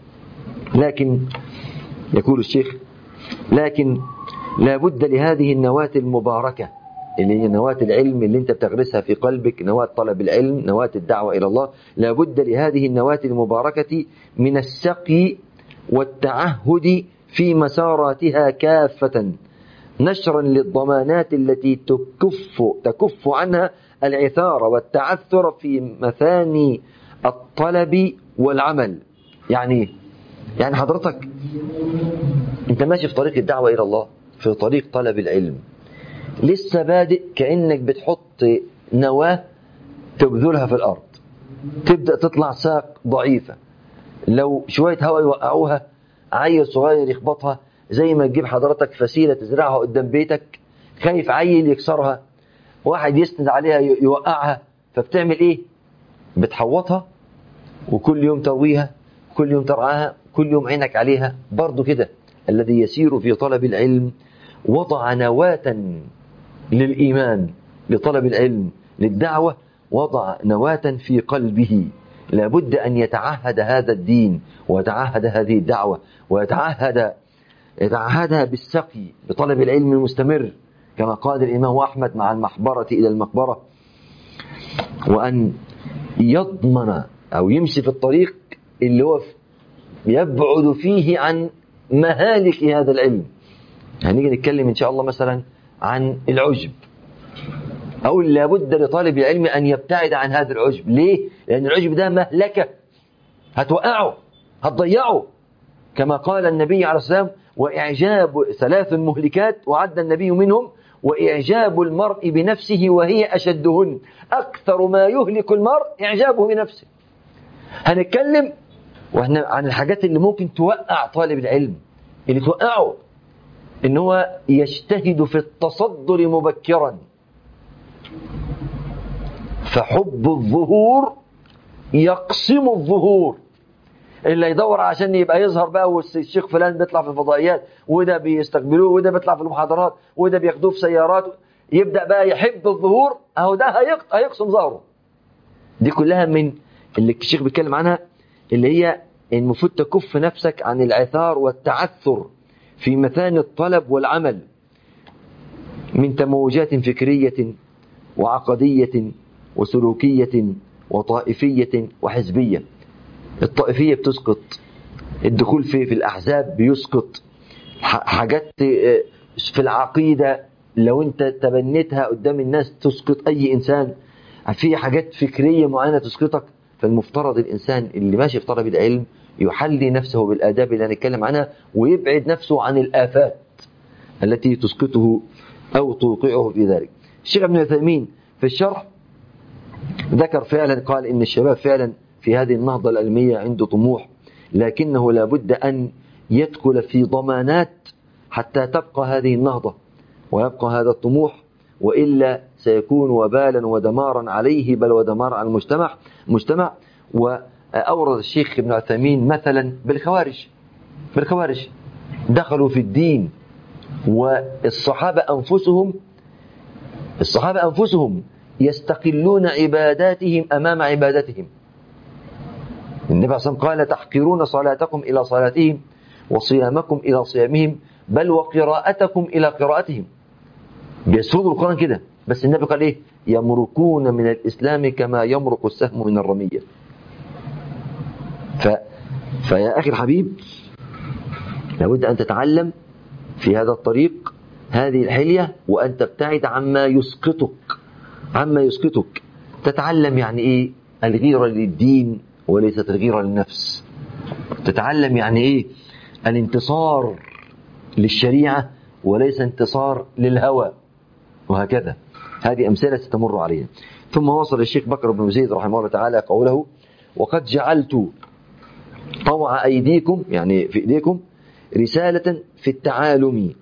لكن يقول الشيخ لكن لا بد لهذه النواة المباركة اللي هي نواة العلم اللي انت بتغرسها في قلبك نواة طلب العلم نواة الدعوة إلى الله لا بد لهذه النواة المباركة من السقي والتعهد في مساراتها كافة نشرا للضمانات التي تكف تكف عنها العثار والتعثر في مثاني الطلب والعمل يعني يعني حضرتك انت ماشي في طريق الدعوة إلى الله في طريق طلب العلم لسه بادئ كأنك بتحط نواة تبذلها في الأرض تبدأ تطلع ساق ضعيفة لو شوية هواء يوقعوها عيل صغير يخبطها زي ما تجيب حضرتك فسيلة تزرعها قدام بيتك خايف عيل يكسرها واحد يسند عليها يوقعها فبتعمل ايه بتحوطها وكل يوم ترويها كل يوم ترعاها كل يوم عينك عليها برضو كده الذي يسير في طلب العلم وضع نواة للإيمان لطلب العلم للدعوة وضع نواة في قلبه لابد أن يتعهد هذا الدين ويتعهد هذه الدعوة ويتعهد يتعهدها بالسقي بطلب العلم المستمر كما قال الإمام أحمد مع المحبرة إلى المقبرة وأن يضمن أو يمشي في الطريق اللي هو يبعد فيه عن مهالك هذا العلم هنيجي يعني نتكلم إن شاء الله مثلا عن العجب أقول لابد لطالب العلم أن يبتعد عن هذا العجب ليه؟ لأن العجب ده مهلكة هتوقعه هتضيعه كما قال النبي عليه الصلاة والسلام وإعجاب ثلاث مهلكات وعد النبي منهم وإعجاب المرء بنفسه وهي أشدهن أكثر ما يهلك المرء إعجابه بنفسه هنتكلم واحنا عن الحاجات اللي ممكن توقع طالب العلم اللي توقعه ان هو يجتهد في التصدر مبكرا فحب الظهور يقسم الظهور اللي يدور عشان يبقى يظهر بقى والشيخ فلان بيطلع في الفضائيات وده بيستقبلوه وده بيطلع في المحاضرات وده بياخدوه في سيارات يبدا بقى يحب الظهور اهو ده هيقسم ظهره دي كلها من اللي الشيخ بيتكلم عنها اللي هي المفروض تكف نفسك عن العثار والتعثر في مثاني الطلب والعمل من تموجات فكرية وعقدية وسلوكية وطائفية وحزبية الطائفية بتسقط الدخول في في الأحزاب بيسقط حاجات في العقيدة لو أنت تبنيتها قدام الناس تسقط أي إنسان في حاجات فكرية معينة تسقطك فالمفترض الإنسان اللي ماشي في طلب العلم يحلي نفسه بالآداب اللي هنتكلم عنها ويبعد نفسه عن الآفات التي تسقطه أو توقعه في ذلك الشيخ ابن عثيمين في الشرح ذكر فعلا قال إن الشباب فعلا في هذه النهضة العلمية عنده طموح لكنه لابد أن يدخل في ضمانات حتى تبقى هذه النهضة ويبقى هذا الطموح وإلا سيكون وبالا ودمارا عليه بل ودمارا على المجتمع مجتمع وأورد الشيخ ابن عثيمين مثلا بالخوارج بالخوارج دخلوا في الدين والصحابة أنفسهم الصحابة أنفسهم يستقلون عباداتهم أمام عبادتهم النبي عليه الصلاة والسلام قال تحقرون صلاتكم إلى صلاتهم وصيامكم إلى صيامهم بل وقراءتكم إلى قراءتهم بيسردوا القرآن كده بس النبي قال إيه يمرقون من الإسلام كما يمرق السهم من الرمية ف... فيا أخي الحبيب لابد أن تتعلم في هذا الطريق هذه الحلية وأن تبتعد عما يسقطك عما يسقطك تتعلم يعني إيه الغيرة للدين وليست الغيرة للنفس تتعلم يعني إيه الانتصار للشريعة وليس انتصار للهوى وهكذا هذه أمثلة ستمر علينا ثم وصل الشيخ بكر بن زيد رحمه الله تعالى قوله وقد جعلت طوع أيديكم يعني في إيديكم رسالة في التعالم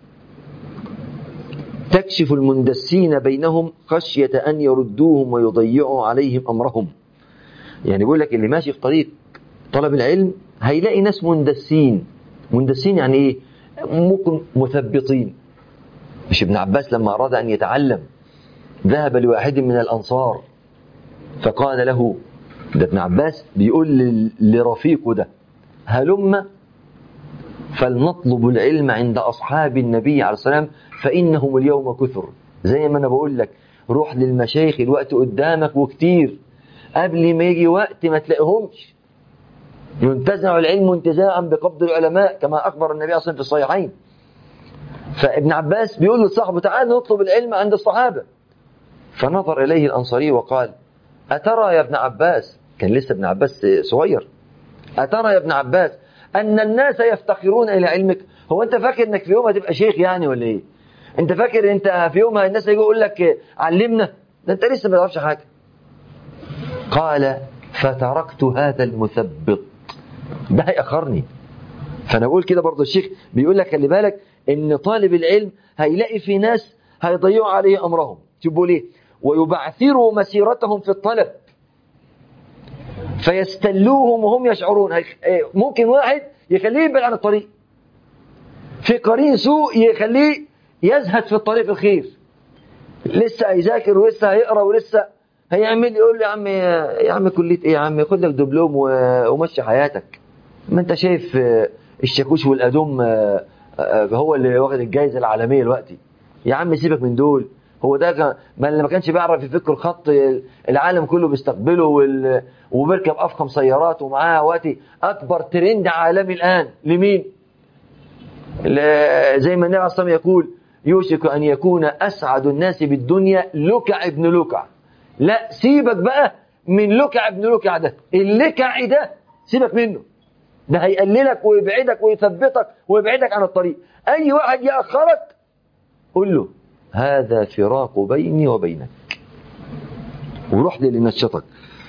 تكشف المندسين بينهم خشية أن يردوهم ويضيعوا عليهم أمرهم يعني بيقول لك اللي ماشي في طريق طلب العلم هيلاقي ناس مندسين مندسين يعني ايه ممكن مثبطين مش ابن عباس لما أراد أن يتعلم ذهب لواحد من الأنصار فقال له ده ابن عباس بيقول لرفيقه ده هلم فلنطلب العلم عند أصحاب النبي عليه السلام فإنهم اليوم كثر زي ما أنا بقول لك روح للمشايخ الوقت قدامك وكتير قبل ما يجي وقت ما تلاقيهمش ينتزع العلم انتزاعا بقبض العلماء كما أخبر النبي أصلا في الصحيحين فابن عباس بيقول لصاحبه تعال نطلب العلم عند الصحابة فنظر إليه الأنصاري وقال أترى يا ابن عباس كان لسه ابن عباس صغير أترى يا ابن عباس أن الناس يفتقرون إلى علمك هو أنت فاكر أنك في يوم هتبقى شيخ يعني ولا إيه أنت فاكر أنت في يوم الناس يجوا يقول لك علمنا ده أنت لسه ما تعرفش حاجة قال فتركت هذا المثبط ده هيأخرني فأنا بقول كده برضه الشيخ بيقول لك خلي بالك إن طالب العلم هيلاقي في ناس هيضيعوا عليه أمرهم تبقوا ليه ويبعثروا مسيرتهم في الطلب فيستلوهم وهم يشعرون ممكن واحد يخليه يبعد عن الطريق في قرين سوء يخليه يزهد في الطريق الخير لسه هيذاكر ولسه هيقرا ولسه هيعمل يقول له يا عم يا عم كليه ايه يا عم خد لك دبلوم ومشي حياتك ما انت شايف الشاكوش والادوم هو اللي واخد الجائزه العالميه دلوقتي يا عم سيبك من دول هو ده ما اللي ما كانش بيعرف يفك الخط العالم كله بيستقبله وال... وبيركب افخم سيارات ومعاه وقتي اكبر ترند عالمي الان لمين؟ ل... زي ما النبي عليه الصلاه يقول يوشك أن يكون أسعد الناس بالدنيا لكع ابن لكع لا سيبك بقى من لكع ابن لكع ده اللكع ده سيبك منه ده هيقللك ويبعدك ويثبتك ويبعدك عن الطريق أي واحد يأخرك قل له هذا فراق بيني وبينك وروح للي نشطك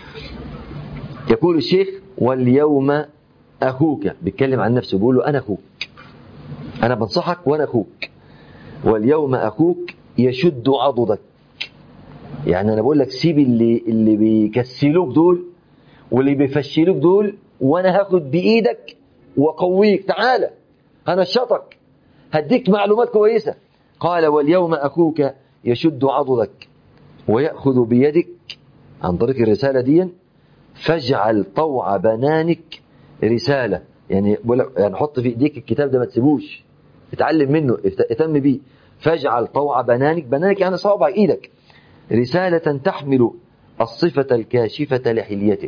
يقول الشيخ واليوم أخوك بيتكلم عن نفسه بيقول له أنا أخوك أنا بنصحك وأنا أخوك واليوم أخوك يشد عضدك يعني أنا بقول لك سيب اللي اللي بيكسلوك دول واللي بيفشلوك دول وأنا هاخد بإيدك وأقويك تعالى هنشطك هديك معلومات كويسة قال واليوم أخوك يشد عضدك ويأخذ بيدك عن طريق الرسالة دي فاجعل طوع بنانك رسالة يعني يعني حط في ايديك الكتاب ده ما تسيبوش اتعلم منه اهتم بيه فاجعل طوع بنانك بنانك يعني صوابع ايدك رسالة تحمل الصفة الكاشفة لحليتك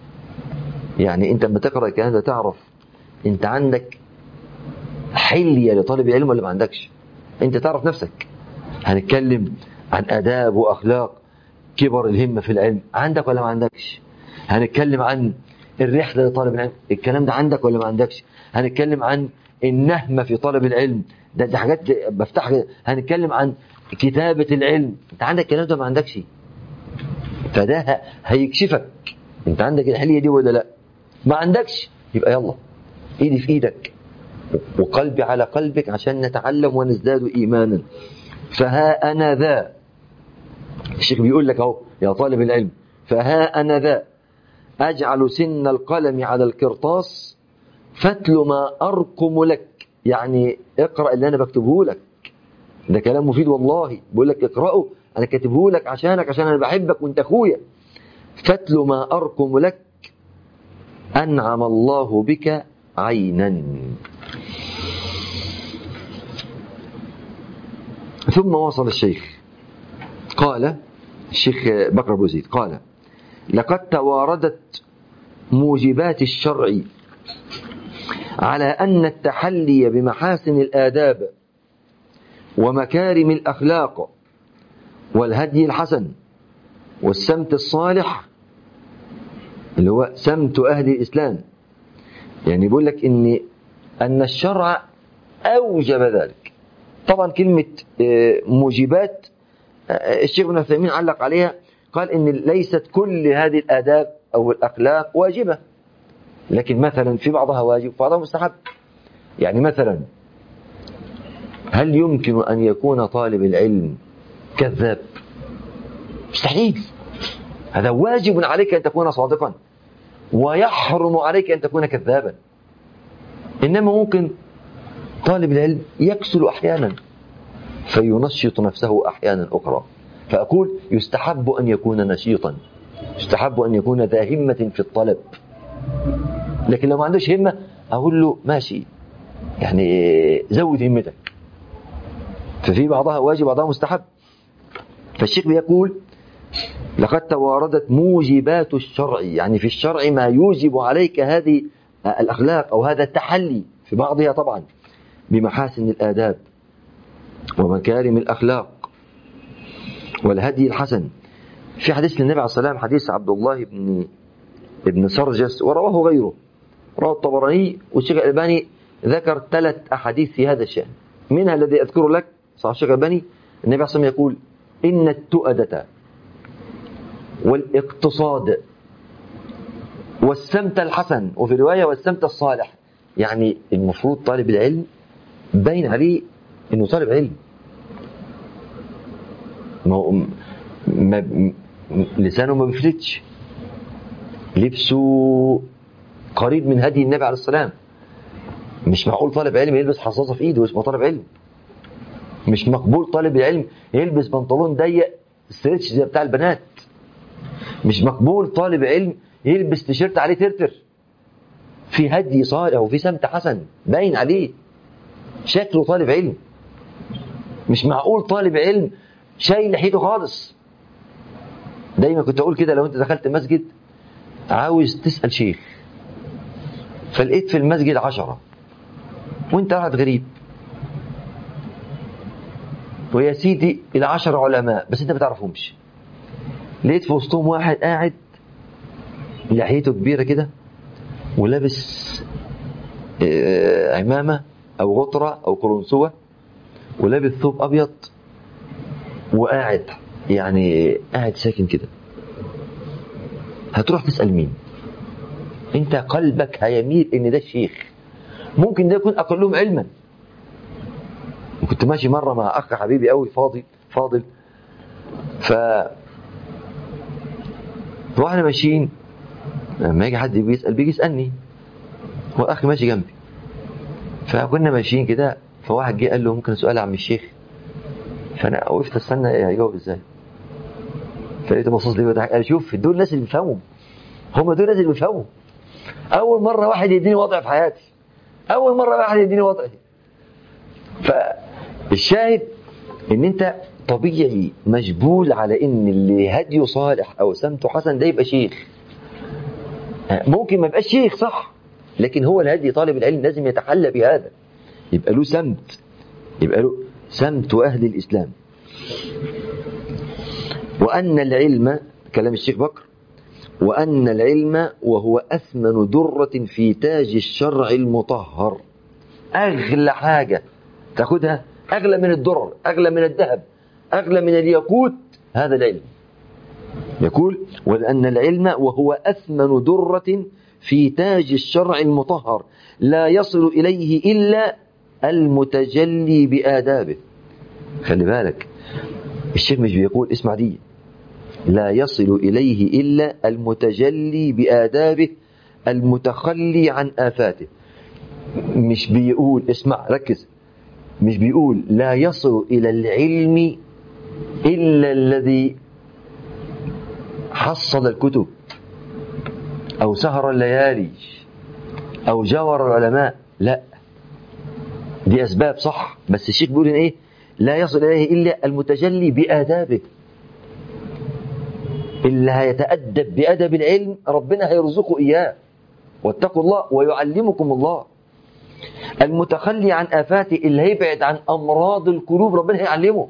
يعني انت لما تقرأ الكلام ده تعرف انت عندك حلية لطالب العلم ولا ما عندكش انت تعرف نفسك هنتكلم عن آداب وأخلاق كبر الهمة في العلم عندك ولا ما عندكش هنتكلم عن الرحلة لطالب العلم الكلام ده عندك ولا ما عندكش هنتكلم عن النهمة في طلب العلم ده, ده حاجات بفتح هنتكلم عن كتابة العلم انت عندك الكلام ده ما عندكش فده هيكشفك انت عندك الحلية دي ولا لا ما عندكش يبقى يلا ايدي في ايدك وقلبي على قلبك عشان نتعلم ونزداد ايمانا فها انا ذا الشيخ بيقول لك اهو يا طالب العلم فها انا ذا أجعل سن القلم على القرطاس فتل ما أرقم لك يعني اقرأ اللي أنا بكتبه لك ده كلام مفيد والله بقول لك اقرأه أنا كاتبه لك عشانك عشان أنا بحبك وأنت أخويا فتل ما أرقم لك أنعم الله بك عينا ثم وصل الشيخ قال الشيخ بكر أبو زيد قال لقد تواردت موجبات الشرع على أن التحلي بمحاسن الآداب ومكارم الأخلاق والهدي الحسن والسمت الصالح اللي هو سمت أهل الإسلام يعني بيقول لك إن أن الشرع أوجب ذلك طبعا كلمة موجبات الشيخ ابن عثيمين علق عليها قال إن ليست كل هذه الآداب أو الأخلاق واجبة لكن مثلا في بعضها واجب وبعضها مستحب يعني مثلا هل يمكن أن يكون طالب العلم كذاب مستحيل هذا واجب عليك أن تكون صادقا ويحرم عليك أن تكون كذابا إنما ممكن طالب العلم يكسل أحيانا فينشط نفسه أحيانا أخرى فأقول يستحب أن يكون نشيطا يستحب أن يكون ذا همة في الطلب لكن لو ما عندوش همة أقول له ماشي يعني زود همتك ففي بعضها واجب بعضها مستحب فالشيخ بيقول لقد تواردت موجبات الشرع يعني في الشرع ما يوجب عليك هذه الأخلاق أو هذا التحلي في بعضها طبعا بمحاسن الآداب ومكارم الأخلاق والهدي الحسن في حديث للنبي عليه الصلاة والسلام حديث عبد الله بن ابن سرجس ورواه غيره رواه الطبراني والشيخ الألباني ذكر ثلاث أحاديث في هذا الشأن منها الذي أذكره لك صحيح الشيخ الألباني النبي عليه الصلاة والسلام يقول إن التؤدة والاقتصاد والسمت الحسن وفي رواية والسمت الصالح يعني المفروض طالب العلم باين عليه انه طالب علم ما هو ما لسانه ما بيفلتش لبسه قريب من هدي النبي عليه السلام مش معقول طالب علم يلبس حصاصه في ايده اسمه طالب علم مش مقبول طالب العلم يلبس بنطلون ضيق ستريتش زي بتاع البنات مش مقبول طالب علم يلبس تيشيرت عليه ترتر في هدي صالح وفي سمت حسن باين عليه شكله طالب علم مش معقول طالب علم شايل لحيته خالص دايما كنت اقول كده لو انت دخلت مسجد عاوز تسال شيخ فلقيت في المسجد عشرة وانت قاعد غريب ويا سيدي العشر علماء بس انت ما تعرفهمش لقيت في وسطهم واحد قاعد لحيته كبيرة كده ولابس آه، عمامة أو غطرة أو قرنسوة ولابس ثوب أبيض وقاعد يعني قاعد ساكن كده هتروح تسأل مين انت قلبك هيميل ان ده الشيخ ممكن ده يكون اقلهم علما كنت ماشي مرة مع اخ حبيبي قوي فاضل فاضل ف واحنا ماشيين لما يجي حد بيسأل بيجي يسألني هو اخي ماشي جنبي فكنا ماشيين كده فواحد جه قال له ممكن سؤال يا عم الشيخ فانا وقفت استنى هيجاوب ازاي فلقيته باصص لي وضحك قال شوف دول الناس اللي بيفهموا هم دول الناس اللي بيفهموا اول مره واحد يديني وضع في حياتي اول مره واحد يديني وضع فالشاهد ان انت طبيعي مجبول على ان اللي هديه صالح او سمته حسن ده يبقى شيخ ممكن ما يبقاش شيخ صح لكن هو الهدي طالب العلم لازم يتحلى بهذا يبقى له سمت يبقى له سمت أهل الإسلام وأن العلم كلام الشيخ بكر وأن العلم وهو أثمن درة في تاج الشرع المطهر أغلى حاجة تاخدها أغلى من الدرر أغلى من الذهب أغلى من الياقوت هذا العلم يقول وأن العلم وهو أثمن درة في تاج الشرع المطهر لا يصل إليه إلا المتجلي بآدابه خلي بالك الشيخ مش بيقول اسمع دي لا يصل إليه إلا المتجلي بآدابه المتخلي عن آفاته مش بيقول اسمع ركز مش بيقول لا يصل إلى العلم إلا الذي حصل الكتب أو سهر الليالي أو جاور العلماء لا دي أسباب صح بس الشيخ بيقول إن إيه لا يصل إليه إلا المتجلي بآدابه اللي هيتأدب بأدب العلم ربنا هيرزقه إياه واتقوا الله ويعلمكم الله المتخلي عن آفاته اللي هيبعد عن أمراض القلوب ربنا هيعلمه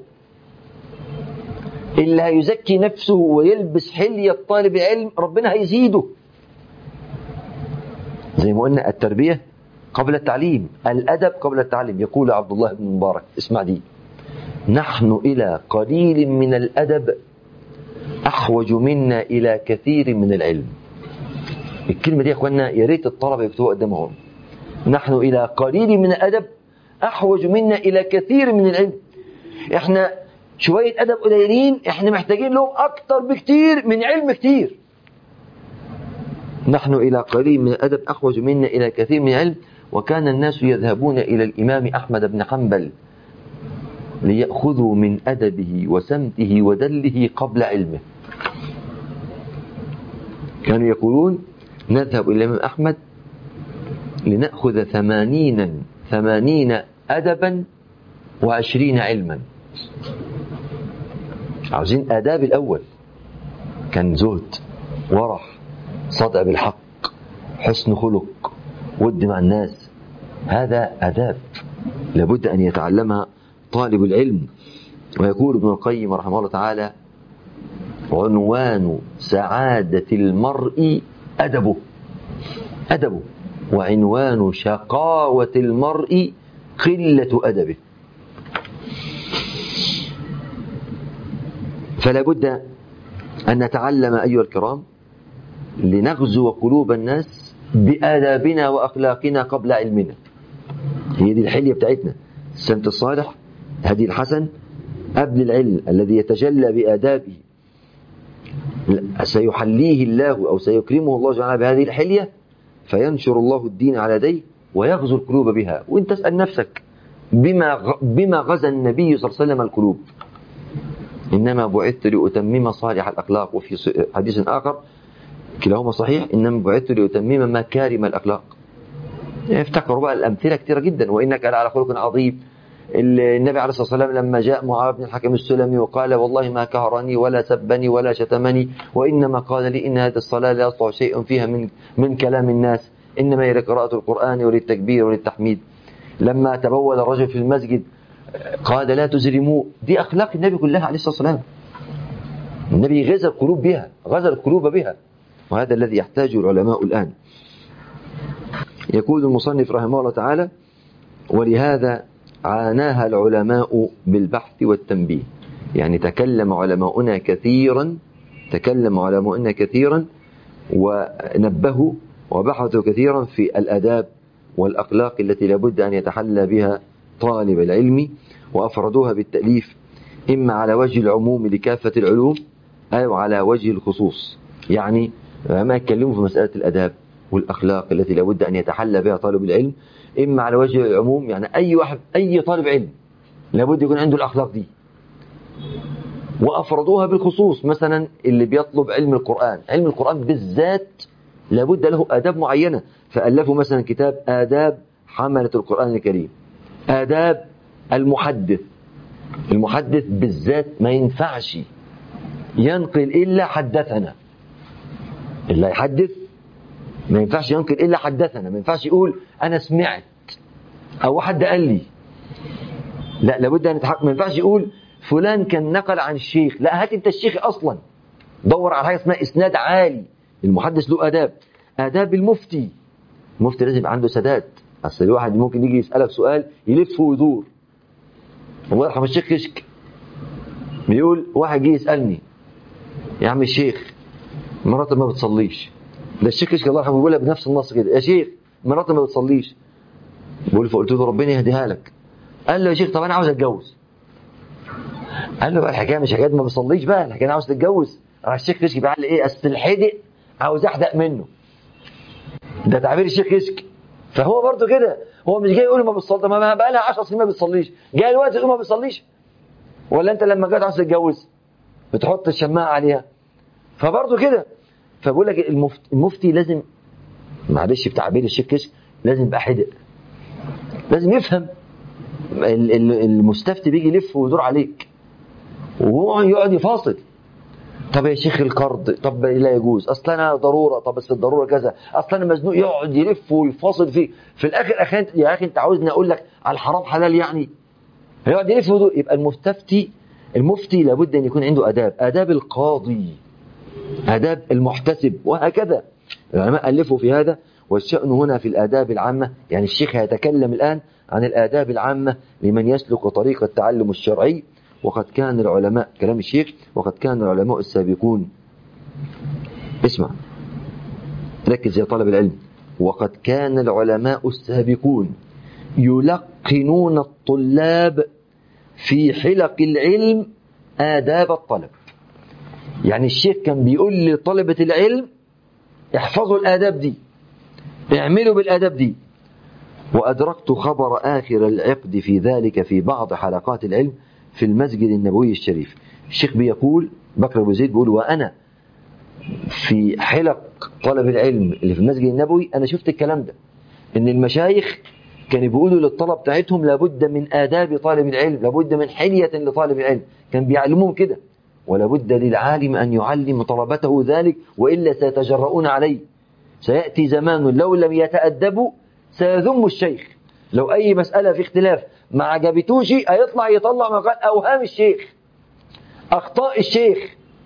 اللي هيزكي نفسه ويلبس حلية طالب العلم ربنا هيزيده زي ما قلنا التربية قبل التعليم الأدب قبل التعليم يقول عبد الله بن مبارك اسمع دي نحن إلى قليل من الأدب أحوج منا إلى كثير من العلم الكلمة دي يا أخوانا يا ريت الطلبة يكتبوها قدامهم نحن إلى قليل من الأدب أحوج منا إلى كثير من العلم إحنا شوية أدب قليلين إحنا محتاجين لهم أكتر بكتير من علم كتير نحن إلى قليل من الأدب أحوج منا إلى كثير من العلم وكان الناس يذهبون إلى الإمام أحمد بن حنبل ليأخذوا من أدبه وسمته ودله قبل علمه كانوا يقولون نذهب إلى الإمام أحمد لنأخذ ثمانين ثمانين أدبا وعشرين علما عاوزين آداب الأول كان زهد ورع صدع بالحق حسن خلق ود مع الناس هذا آداب لابد أن يتعلمها طالب العلم ويقول ابن القيم رحمه الله تعالى عنوان سعادة المرء أدبه أدبه وعنوان شقاوة المرء قلة أدبه فلا بد أن نتعلم أيها الكرام لنغزو قلوب الناس بآدابنا وأخلاقنا قبل علمنا هي دي الحلية بتاعتنا السمت الصالح هدي الحسن قبل العلم الذي يتجلى بآدابه سيحليه الله أو سيكرمه الله سبحانه بهذه الحلية فينشر الله الدين على يديه ويغزو القلوب بها وانت اسأل نفسك بما بما غزا النبي صلى الله عليه وسلم القلوب إنما بعثت لأتمم صالح الأخلاق وفي حديث آخر كلاهما صحيح إنما بعثت لأتمم مكارم الأخلاق افتكروا بقى الأمثلة كثيرة جدا وإنك على خلق عظيم النبي عليه الصلاة والسلام لما جاء معاذ بن الحكم السلمي وقال والله ما كهرني ولا سبني ولا شتمني وإنما قال لي إن هذه الصلاة لا يصلح شيء فيها من من كلام الناس إنما هي لقراءة القرآن وللتكبير وللتحميد لما تبول الرجل في المسجد قال لا تزرموا دي أخلاق النبي كلها عليه الصلاة والسلام النبي غزا القلوب بها غزا القلوب بها وهذا الذي يحتاجه العلماء الآن يقول المصنف رحمه الله تعالى ولهذا عاناها العلماء بالبحث والتنبيه يعني تكلم علماؤنا كثيرا تكلم علماؤنا كثيرا ونبهوا وبحثوا كثيرا في الأداب والأخلاق التي لابد أن يتحلى بها طالب العلم وأفردوها بالتأليف إما على وجه العموم لكافة العلوم أو على وجه الخصوص يعني ما يتكلموا في مسألة الأداب والأخلاق التي لابد أن يتحلى بها طالب العلم إما على وجه العموم يعني أي واحد أي طالب علم لابد يكون عنده الأخلاق دي وأفردوها بالخصوص مثلا اللي بيطلب علم القرآن علم القرآن بالذات لابد له آداب معينة فألفوا مثلا كتاب آداب حملة القرآن الكريم آداب المحدث المحدث بالذات ما ينفعش ينقل إلا حدثنا اللي يحدث ما ينفعش ينقل إلا حدثنا ما ينفعش يقول أنا سمعت أو حد قال لي لا لابد أن يتحقق ما ينفعش يقول فلان كان نقل عن الشيخ لا هات أنت الشيخ أصلا دور على حاجة اسمها إسناد عالي المحدث له آداب آداب المفتي المفتي لازم يبقى عنده سداد أصل الواحد ممكن يجي يسألك سؤال يلف ويدور الله يرحم الشيخ كشك بيقول واحد جه يسألني يا عم الشيخ مراتي ما بتصليش ده الشيخ كشك الله يرحمه بيقولها بنفس النص كده يا شيخ مراتي ما بتصليش بقول فقلت له ربنا يهديها لك قال له يا شيخ طب انا عاوز اتجوز قال له بقى الحكايه مش حكايه ما بصليش بقى الحكايه انا عاوز تتجوز راح الشيخ كشك بيقول ايه اصل الحدق عاوز احدق منه ده تعبير الشيخ كشك فهو برضه كده هو مش جاي يقول ما بتصلي طب ما بقى لها 10 سنين ما بتصليش جاي الوقت يقول ما بتصليش ولا انت لما جت عاوز تتجوز بتحط الشماعه عليها فبرضه كده فبقول لك المفتي, المفتي لازم معلش بتعبير الشيخ كشك لازم يبقى حدق لازم يفهم المستفتي بيجي يلف ويدور عليك وهو يقعد يفاصل طب يا شيخ القرض طب لا يجوز اصل انا ضروره طب بس الضروره كذا اصل انا مزنوق يقعد يلف ويفاصل فيه في الاخر اخي يا اخي انت عاوزني اقول لك على الحرام حلال يعني هيقعد يلف ويدور يبقى المستفتي المفتي لابد ان يكون عنده اداب اداب القاضي اداب المحتسب وهكذا العلماء الفوا في هذا والشأن هنا في الآداب العامة يعني الشيخ يتكلم الآن عن الآداب العامة لمن يسلك طريق التعلم الشرعي وقد كان العلماء كلام الشيخ وقد كان العلماء السابقون اسمع ركز يا طالب العلم وقد كان العلماء السابقون يلقنون الطلاب في حلق العلم آداب الطلب يعني الشيخ كان بيقول لطلبة العلم احفظوا الآداب دي اعملوا بالآداب دي وأدركت خبر آخر العقد في ذلك في بعض حلقات العلم في المسجد النبوي الشريف الشيخ بيقول بكر أبو زيد بيقول وأنا في حلق طلب العلم اللي في المسجد النبوي أنا شفت الكلام ده إن المشايخ كانوا بيقولوا للطلب بتاعتهم لابد من آداب طالب العلم لابد من حلية لطالب العلم كان بيعلموهم كده ولابد للعالم أن يعلم طلبته ذلك وإلا سيتجرؤون عليه سيأتي زمان لو لم يتأدبوا سيذم الشيخ لو أي مسألة في اختلاف ما عجبتوش هيطلع يطلع مقال أوهام الشيخ أخطاء الشيخ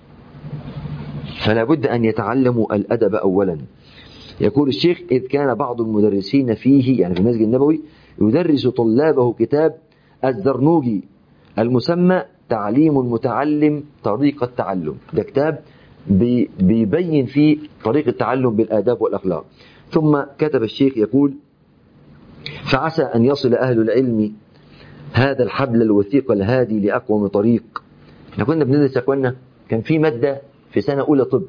فلا بد أن يتعلموا الأدب أولا يقول الشيخ إذ كان بعض المدرسين فيه يعني في المسجد النبوي يدرس طلابه كتاب الزرنوجي المسمى تعليم المتعلم طريقة التعلم ده كتاب بيبين فيه طريقة التعلم بالآداب والأخلاق ثم كتب الشيخ يقول فعسى أن يصل أهل العلم هذا الحبل الوثيق الهادي لأقوم طريق احنا كنا بندرس يا اخوانا كان في مادة في سنة أولى طب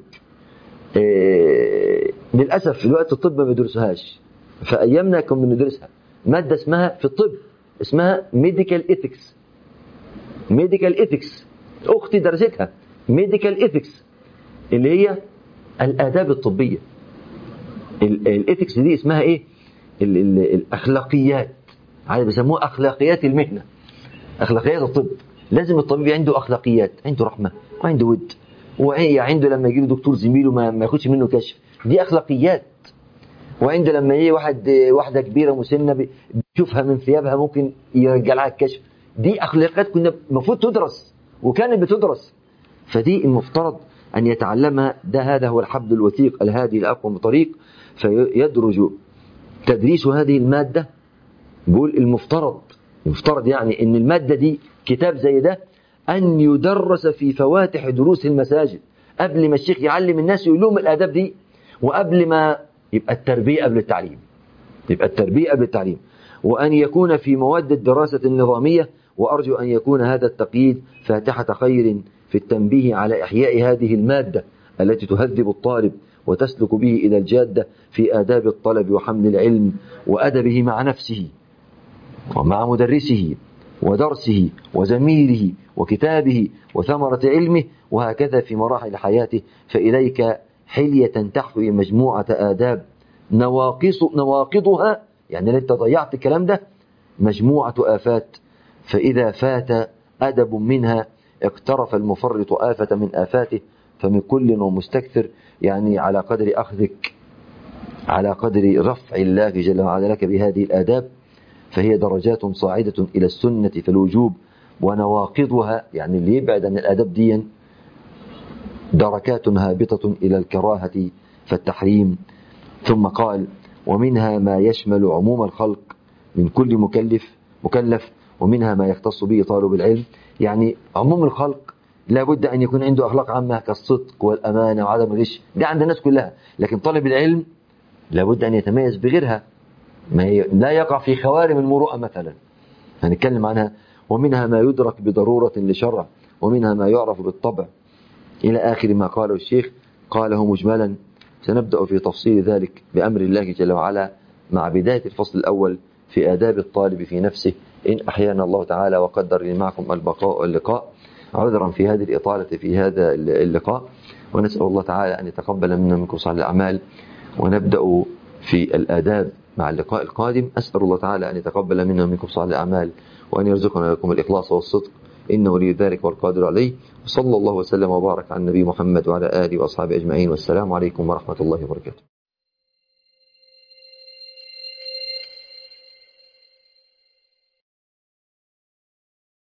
إيه للأسف في الوقت الطب ما بيدرسوهاش فأيامنا كنا بندرسها مادة اسمها في الطب اسمها ميديكال ايثكس ميديكال ايثكس أختي درستها ميديكال ايثكس اللي هي الآداب الطبية الايثكس دي اسمها ايه ال ال الأخلاقيات عايز بيسموها أخلاقيات المهنة أخلاقيات الطب لازم الطبيب عنده أخلاقيات عنده رحمة وعنده ود وعنده لما يجي له دكتور زميله ما, ما ياخدش منه كشف دي أخلاقيات وعنده لما يجي واحد واحدة كبيرة مسنة بيشوفها من ثيابها ممكن يرجع لها الكشف دي أخلاقيات كنا المفروض تدرس وكانت بتدرس فدي المفترض أن يتعلمها ده هذا هو الحبل الوثيق الهادي لأقوم طريق فيدرج تدريس هذه المادة بقول المفترض المفترض يعني أن المادة دي كتاب زي ده أن يدرس في فواتح دروس المساجد قبل ما الشيخ يعلم الناس يقول لهم الآداب دي وقبل ما يبقى التربية قبل التعليم يبقى التربية قبل التعليم وأن يكون في مواد الدراسة النظامية وأرجو أن يكون هذا التقييد فاتحة خير في التنبيه على إحياء هذه المادة التي تهذب الطالب وتسلك به إلى الجادة في آداب الطلب وحمل العلم وأدبه مع نفسه ومع مدرسه ودرسه وزميله وكتابه وثمرة علمه وهكذا في مراحل حياته فإليك حلية تحوي مجموعة آداب نواقص نواقضها يعني انت ضيعت الكلام ده مجموعة آفات فإذا فات أدب منها اقترف المفرط آفة من آفاته فمن كل ومستكثر يعني على قدر أخذك على قدر رفع الله جل وعلا لك بهذه الآداب فهي درجات صاعدة إلى السنة في الوجوب ونواقضها يعني اللي يبعد عن الآداب دي دركات هابطة إلى الكراهة فالتحريم ثم قال ومنها ما يشمل عموم الخلق من كل مكلف مكلف ومنها ما يختص به طالب العلم يعني عموم الخلق لابد أن يكون عنده أخلاق عامة كالصدق والأمانة وعدم الغش دي عند الناس كلها لكن طالب العلم لابد أن يتميز بغيرها ما ي... لا يقع في خوارم المروءة مثلا هنتكلم عنها ومنها ما يدرك بضرورة لشرع ومنها ما يعرف بالطبع إلى آخر ما قاله الشيخ قاله مجملا سنبدأ في تفصيل ذلك بأمر الله جل وعلا مع بداية الفصل الأول في آداب الطالب في نفسه إن أحيانا الله تعالى وقدر لي معكم البقاء واللقاء عذرا في هذه الإطالة في هذا اللقاء ونسأل الله تعالى أن يتقبل منا منكم صالح الأعمال ونبدأ في الآداب مع اللقاء القادم أسأل الله تعالى أن يتقبل منا ومنكم صالح الأعمال وأن يرزقنا لكم الإخلاص والصدق إنه ولي ذلك والقادر عليه وصلى الله وسلم وبارك على النبي محمد وعلى آله وأصحابه أجمعين والسلام عليكم ورحمة الله وبركاته